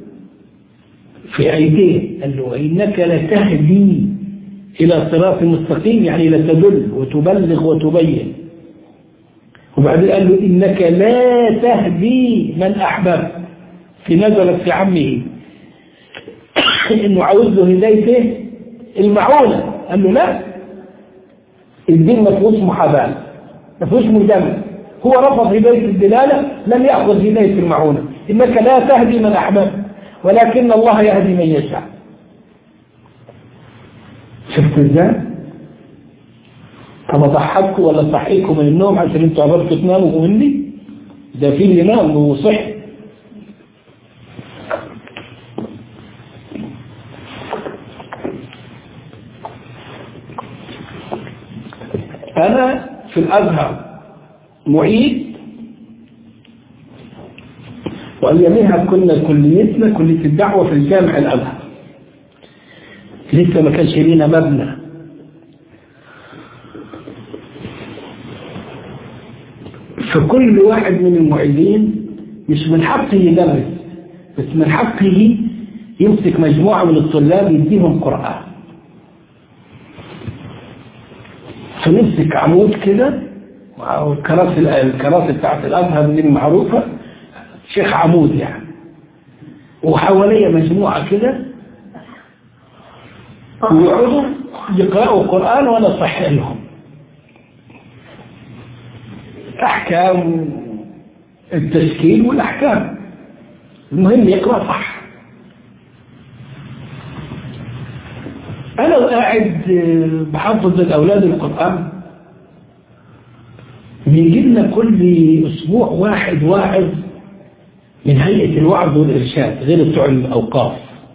في أيديه قال له إنك لتهدي إلى صراط مستقيم يعني لتدل وتبلغ وتبين وبعدين قال له إنك لا تهدي من أحببت في نزلت في عمه إنه عاوز له هدايته المعونة قال له لا الدين ما فيهوش محاباة ما فيهوش مجاملة هو رفض هداية الدلالة لم يأخذ هداية المعونة إنك لا تهدي من أحببت ولكن الله يهدي من يشاء شفت ازاي؟ طب اضحككم ولا اصحيكم من النوم عشان انتوا عبرتوا تناموا مني؟ ده في اللي نام وصحي أنا في الأزهر معيد وأيامها كنا كليتنا كلية الدعوة في الجامع الأزهر لسه ما كانش لينا مبنى فكل واحد من المعيدين مش من حقه يدرس بس من حقه يمسك مجموعة من الطلاب يديهم قرآن فنمسك عمود كده الكراسي الكراسي بتاعت الازهر دي المعروفه شيخ عمود يعني وحواليا مجموعه كده ويقعدوا يقرأوا القرآن وأنا أصحح لهم أحكام التشكيل والأحكام المهم يقرأ صح أنا قاعد بحفظ الأولاد القرآن بيجي لنا كل أسبوع واحد واعظ من هيئة الوعظ والإرشاد غير بتوع الأوقاف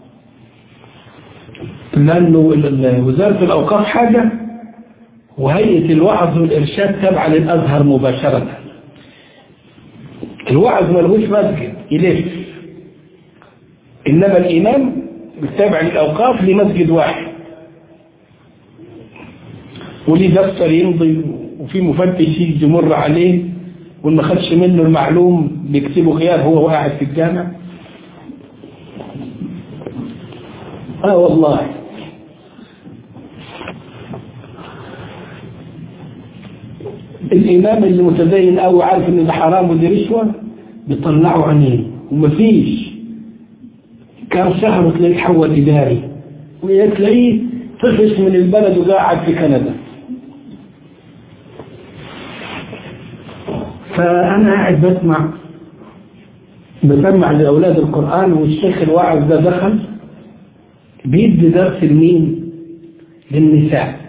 لأنه وزارة الأوقاف حاجة وهيئة الوعظ والإرشاد تابعة للأزهر مباشرة الوعظ ملهوش مسجد يلف إنما الإمام بالتابع للأوقاف لمسجد واحد وليه دفتر يمضي وفي مفتش يجي يمر عليه واللي ما خدش منه المعلوم بيكتبه غياب هو قاعد في الجامع اه والله الإمام اللي متدين أو عارف إن ده حرام ودي رشوة بيطلعوا عينيه ومفيش كام شهر تلاقيه تحول إداري وتلاقيه طفش من البلد وقاعد في كندا فأنا قاعد بسمع بسمع لأولاد القرآن والشيخ الواعظ ده دخل بيدي درس لمين؟ للنساء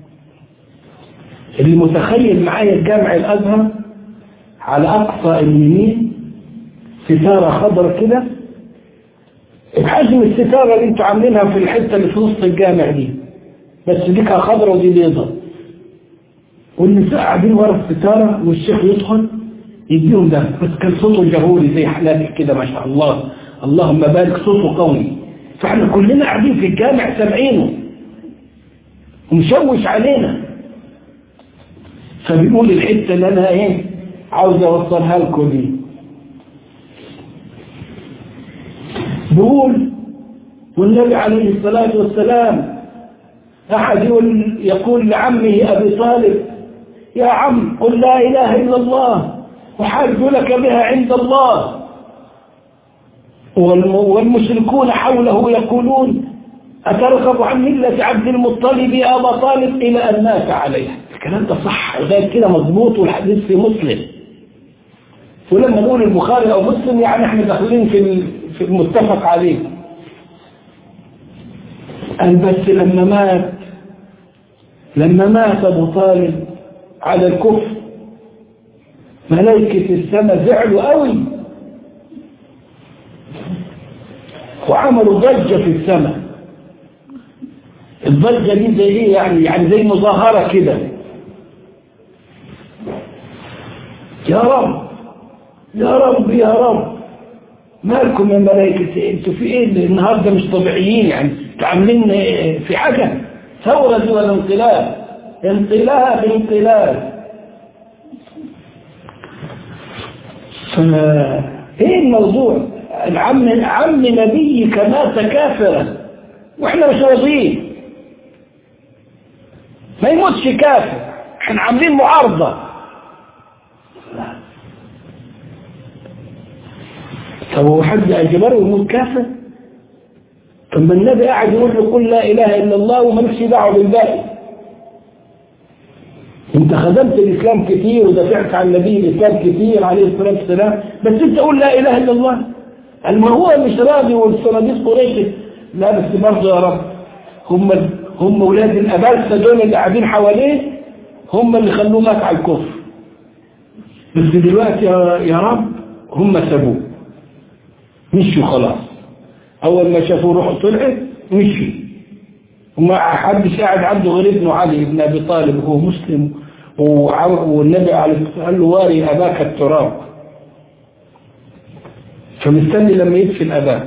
اللي متخيل معايا الجامع الأزهر على أقصى اليمين ستارة خضر كده بحجم الستارة اللي انتوا عاملينها في الحتة اللي في وسط الجامع دي بس دي كانت خضرة ودي بيضة والنساء قاعدين ورا الستارة والشيخ يدخل يديهم ده بس كان صوته جهوري زي حالاتك كده ما شاء الله اللهم بارك صوته قوي فاحنا كلنا قاعدين في الجامع سامعينه ومشوش علينا فبيقول الحتة اللي أنا إيه عاوز أوصلها لكم دي بيقول والنبي عليه الصلاة والسلام أحد يقول, يقول لعمه أبي طالب يا عم قل لا إله إلا الله وحاج لك بها عند الله والمشركون حوله يقولون أترغب عن ملة عبد المطلب يا أبا طالب إلى أن مات عليها الكلام ده صح وده كده مظبوط والحديث في مسلم ولما نقول البخاري أو مسلم يعني احنا داخلين في في المتفق عليه قال بس لما مات لما مات أبو طالب على الكفر ملائكة السماء زعلوا قوي وعملوا ضجة في السماء الضجة دي زي ايه يعني يعني زي مظاهرة كده يا رب يا رب يا رب مالكم يا ملائكة انتوا في ايه النهارده مش طبيعيين يعني عاملين في حاجة ثورة دي ولا انقلاب انقلاب انقلاب ايه الموضوع العم عم نبيك مات كافرا واحنا مش راضيين ما يموتش كافر احنا عاملين معارضة طب هو حد اجبره يموت كافر طب ما النبي قاعد يقول له قل لا اله الا الله ومالكش دعوه بالباقي انت خدمت الاسلام كتير ودافعت عن النبي الاسلام كتير عليه الصلاه والسلام بس انت قول لا اله الا الله ما هو مش راضي والصناديق قريش لا بس برضه يا رب هم هم ولاد الابالسه دول اللي قاعدين حواليه هم اللي خلوه مات على الكفر بس دلوقتي يا رب هم سابوه مشوا خلاص اول ما شافوا روحه طلعت مشوا وما حدش قاعد عنده غير ابنه علي بن ابي طالب وهو مسلم والنبي عليه الصلاه قال له واري اباك التراب فمستني لما يدفن اباه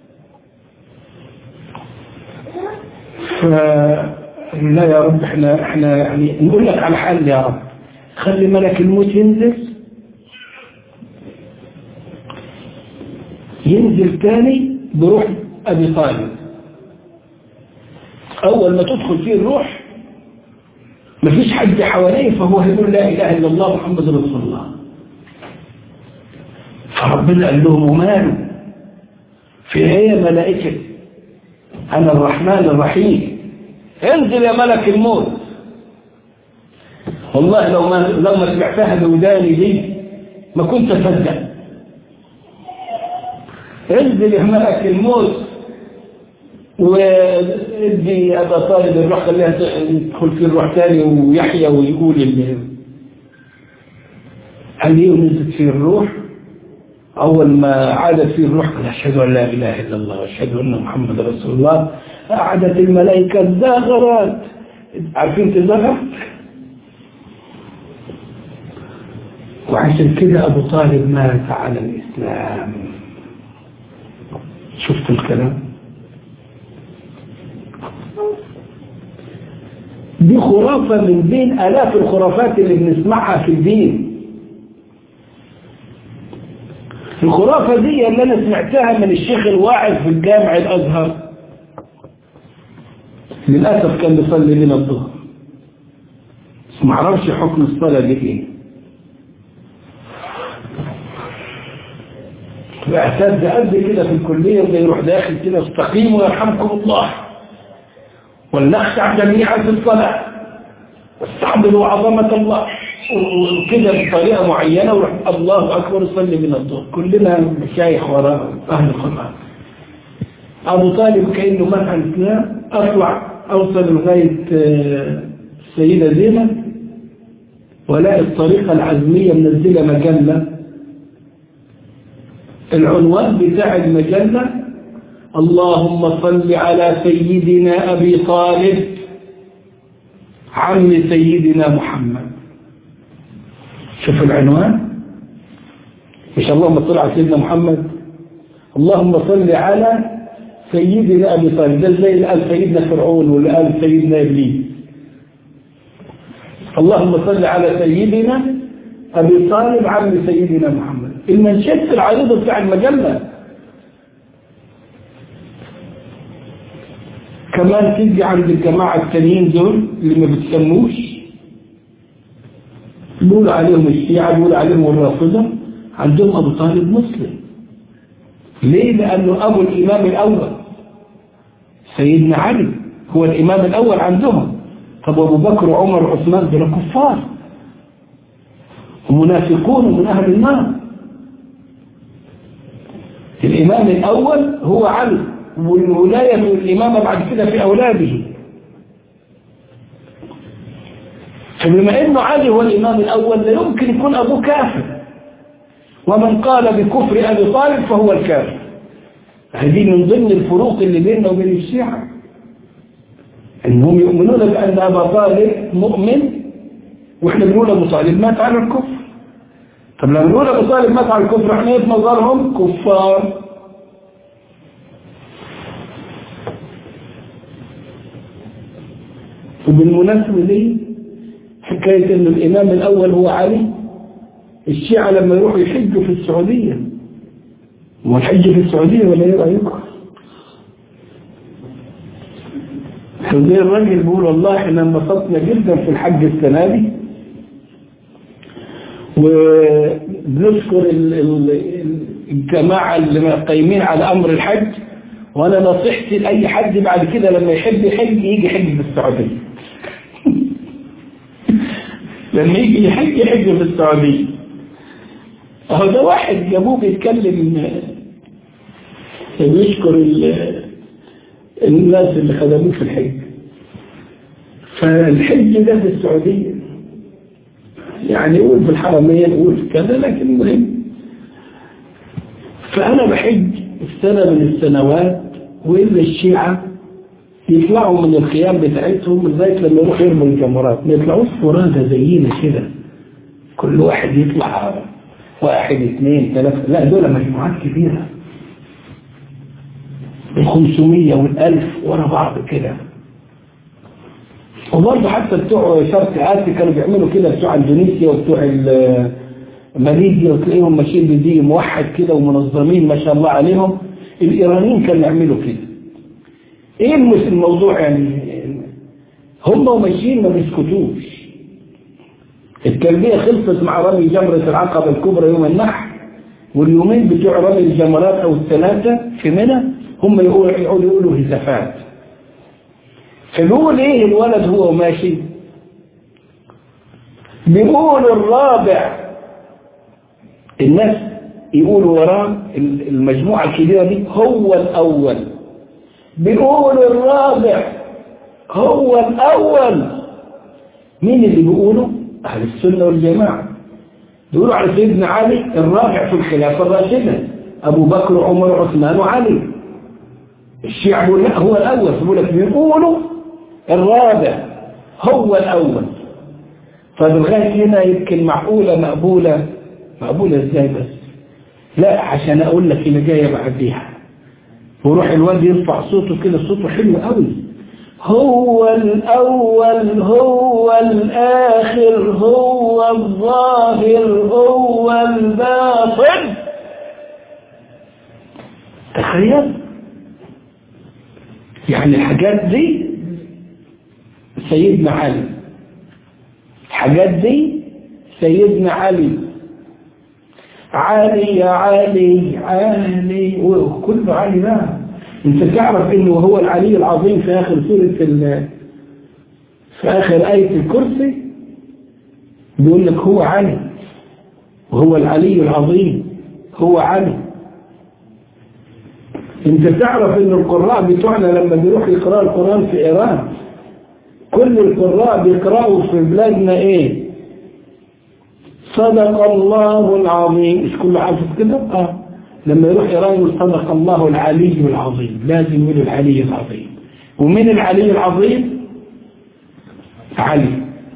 ف لا يا رب احنا احنا يعني نقول لك على حل يا رب خلي ملك الموت ينزل ينزل تاني بروح ابي طالب اول ما تدخل فيه الروح مفيش حد حواليه فهو هيقول لا اله الا الله محمد رسول الله فربنا قال لهم وماله في ايه ملائكه انا الرحمن الرحيم انزل يا ملك الموت والله لو ما لو ما سمعتها بوداني دي ما كنت اصدق انزل يا ملك الموت وادي ابا طالب الروح خليها يدخل في الروح ثاني ويحيى ويقول اللي هل نزلت فيه الروح أول ما عادت فيه الروح قال أشهد أن لا إله إلا الله وأشهد أن محمد رسول الله قعدت الملائكة الزاغرات عارفين تزغر وعشان كده أبو طالب مات على الإسلام شفت الكلام دي خرافة من بين آلاف الخرافات اللي بنسمعها في الدين الخرافة دي اللي أنا سمعتها من الشيخ الواعظ في الجامع الأزهر للأسف كان بيصلي لنا الظهر بس ما اعرفش حكم الصلاة دي ايه اعتاد قد كده في الكلية وده يروح داخل كده استقيموا يرحمكم الله ولنخشع جميعا في الصلاة واستعملوا عظمة الله وكده بطريقة معينة وروح الله أكبر صلي من الظهر كلنا مشايخ وراء أهل القرآن أبو طالب كأنه منع الإسلام أطلع أوصل لغاية السيدة زينب ولاقي الطريقة العزمية منزلة مجلة العنوان بتاع المجلة اللهم صل على سيدنا أبي طالب عم سيدنا محمد شوف العنوان مش اللهم صل على سيدنا محمد اللهم صل على سيدنا أبي طالب ده زي اللي قال سيدنا فرعون واللي قال سيدنا إبليس اللهم صل على سيدنا أبي طالب عم سيدنا محمد المنشد العريضة بتاع المجلة كمان تيجي عند الجماعة التانيين دول اللي ما بتسموش بيقول عليهم الشيعة بيقول عليهم الرافضة عندهم أبو طالب مسلم ليه لأنه أبو الإمام الأول سيدنا علي هو الإمام الأول عندهم طب أبو بكر وعمر وعثمان دول كفار ومنافقون من أهل النار الإمام الأول هو علي والولاية والإمامة بعد كده في أولاده فبما أنه علي هو الإمام الأول لا يمكن يكون أبوه كافر ومن قال بكفر أبي طالب فهو الكافر هذه من ضمن الفروق اللي بيننا وبين الشيعة أنهم يؤمنون بأن أبا طالب مؤمن وإحنا بنقول أبو طالب مات على الكفر طب لما نقول ابو طالب مات على الكفر احنا ايه في نظرهم كفار وبالمناسبة دي حكاية ان الامام الاول هو علي الشيعة لما يروحوا يحجوا في السعودية والحج في السعودية ولا ايه رأيكم زي الراجل بيقول والله احنا انبسطنا جدا في الحج السنة دي ونذكر ال- ال- الجماعة اللي قايمين على أمر الحج وأنا نصيحتي لأي حد بعد كده لما يحب يحج يجي يحج في السعودية لما يجي يحج يحج في السعودية أهو ده واحد جابوه بيتكلم بيشكر ال- الناس اللي خدموه في الحج فالحج ده في السعودية يعني يقول في الحرمين يقول في كذا لكن مهم فأنا بحج السنة من السنوات وإلا الشيعة يطلعوا من الخيام بتاعتهم لغاية لما يروحوا يرموا الجمرات ما يطلعوش فرادة زينا كده كل واحد يطلع واحد اثنين ثلاثة لا دول مجموعات كبيرة الخمسمية والألف ورا بعض كده وبرضه حتى بتوع شرق آسيا كانوا بيعملوا كده بتوع اندونيسيا وبتوع ال- ماليزيا وتلاقيهم ماشيين بدي موحد كده ومنظمين ما شاء الله عليهم الإيرانيين كانوا يعملوا كده ايه المس- الموضوع يعني هم ماشيين ما بيسكتوش التربية خلصت مع رمي جمرة العقبة الكبرى يوم النحر واليومين بتوع رمي الجمرات أو الثلاثة في منى هم يقولوا يقولوا يقولوا هتافات فبيقول ايه الولد هو ماشي بيقول الرابع الناس يقولوا وراه المجموعة الكبيرة دي هو الأول بيقول الرابع هو الأول مين اللي بيقولوا أهل السنة والجماعة بيقولوا على سيدنا علي الرابع في الخلافة الراشدة أبو بكر وعمر وعثمان وعلي الشيعة بيقول لا هو الأول بيقول لك بيقولوا الرابع هو الأول فلغاية هنا يمكن معقولة مقبولة مقبولة ازاي بس لا عشان أقول لك اللي جاية بعديها وروح الواد يرفع صوته كده صوته حلو قوي هو الأول هو الآخر هو الظاهر هو الباطن تخيل يعني الحاجات دي سيدنا علي الحاجات دي سيدنا علي علي يا علي علي وكله علي بقى انت تعرف انه هو العلي العظيم في اخر سورة ال في اخر آية الكرسي بيقول لك هو علي وهو العلي العظيم هو علي انت تعرف ان القراء بتوعنا لما بيروح يقرأ القرآن في ايران كل القراء بيقرأوا في بلادنا ايه صدق الله العظيم مش كله حافظ كده اه لما يروح ايران يقول صدق الله العلي العظيم لازم يقول العلي العظيم ومن العلي العظيم علي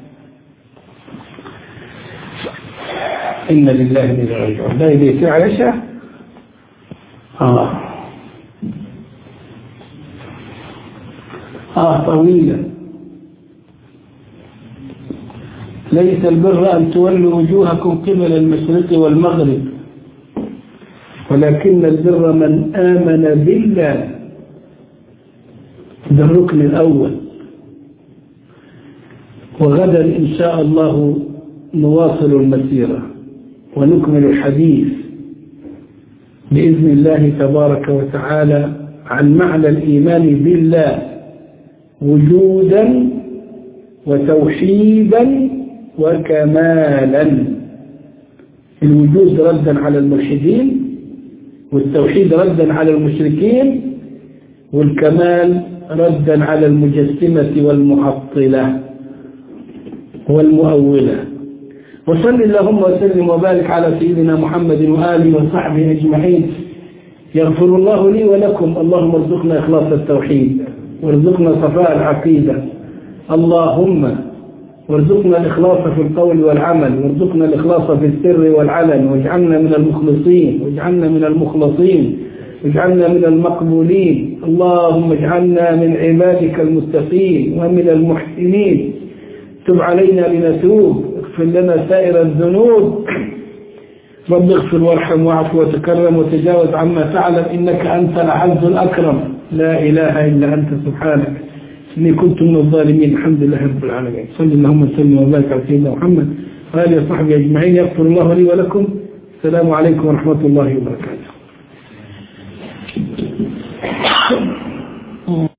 إن لله إلى راجعون ده يبيت عائشة آه آه طويلة ليس البر أن تولوا وجوهكم قبل المشرق والمغرب ولكن البر من آمن بالله ده الركن الأول وغدا إن شاء الله نواصل المسيرة ونكمل الحديث بإذن الله تبارك وتعالى عن معنى الإيمان بالله وجودا وتوحيدا وكمالا الوجود ردا على الملحدين والتوحيد ردا على المشركين والكمال ردا على المجسمة والمعطلة والمؤولة وصل اللهم وسلم وبارك على سيدنا محمد وآله وصحبه أجمعين يغفر الله لي ولكم اللهم ارزقنا إخلاص التوحيد وارزقنا صفاء العقيدة اللهم وارزقنا الإخلاص في القول والعمل وارزقنا الإخلاص في السر والعلن واجعلنا من المخلصين واجعلنا من المخلصين واجعلنا من المقبولين اللهم اجعلنا من عبادك المستقيم ومن المحسنين تب علينا لنتوب اغفر لنا سائر الذنوب رب اغفر وارحم واعف وتكرم وتجاوز عما تعلم إنك أنت العز الأكرم لا إله إلا أنت سبحانك إني كنت من الظالمين الحمد لله رب العالمين صلى اللهم وسلم وبارك على سيدنا محمد وآله وصحبه أجمعين يغفر الله لي ولكم السلام عليكم ورحمة الله وبركاته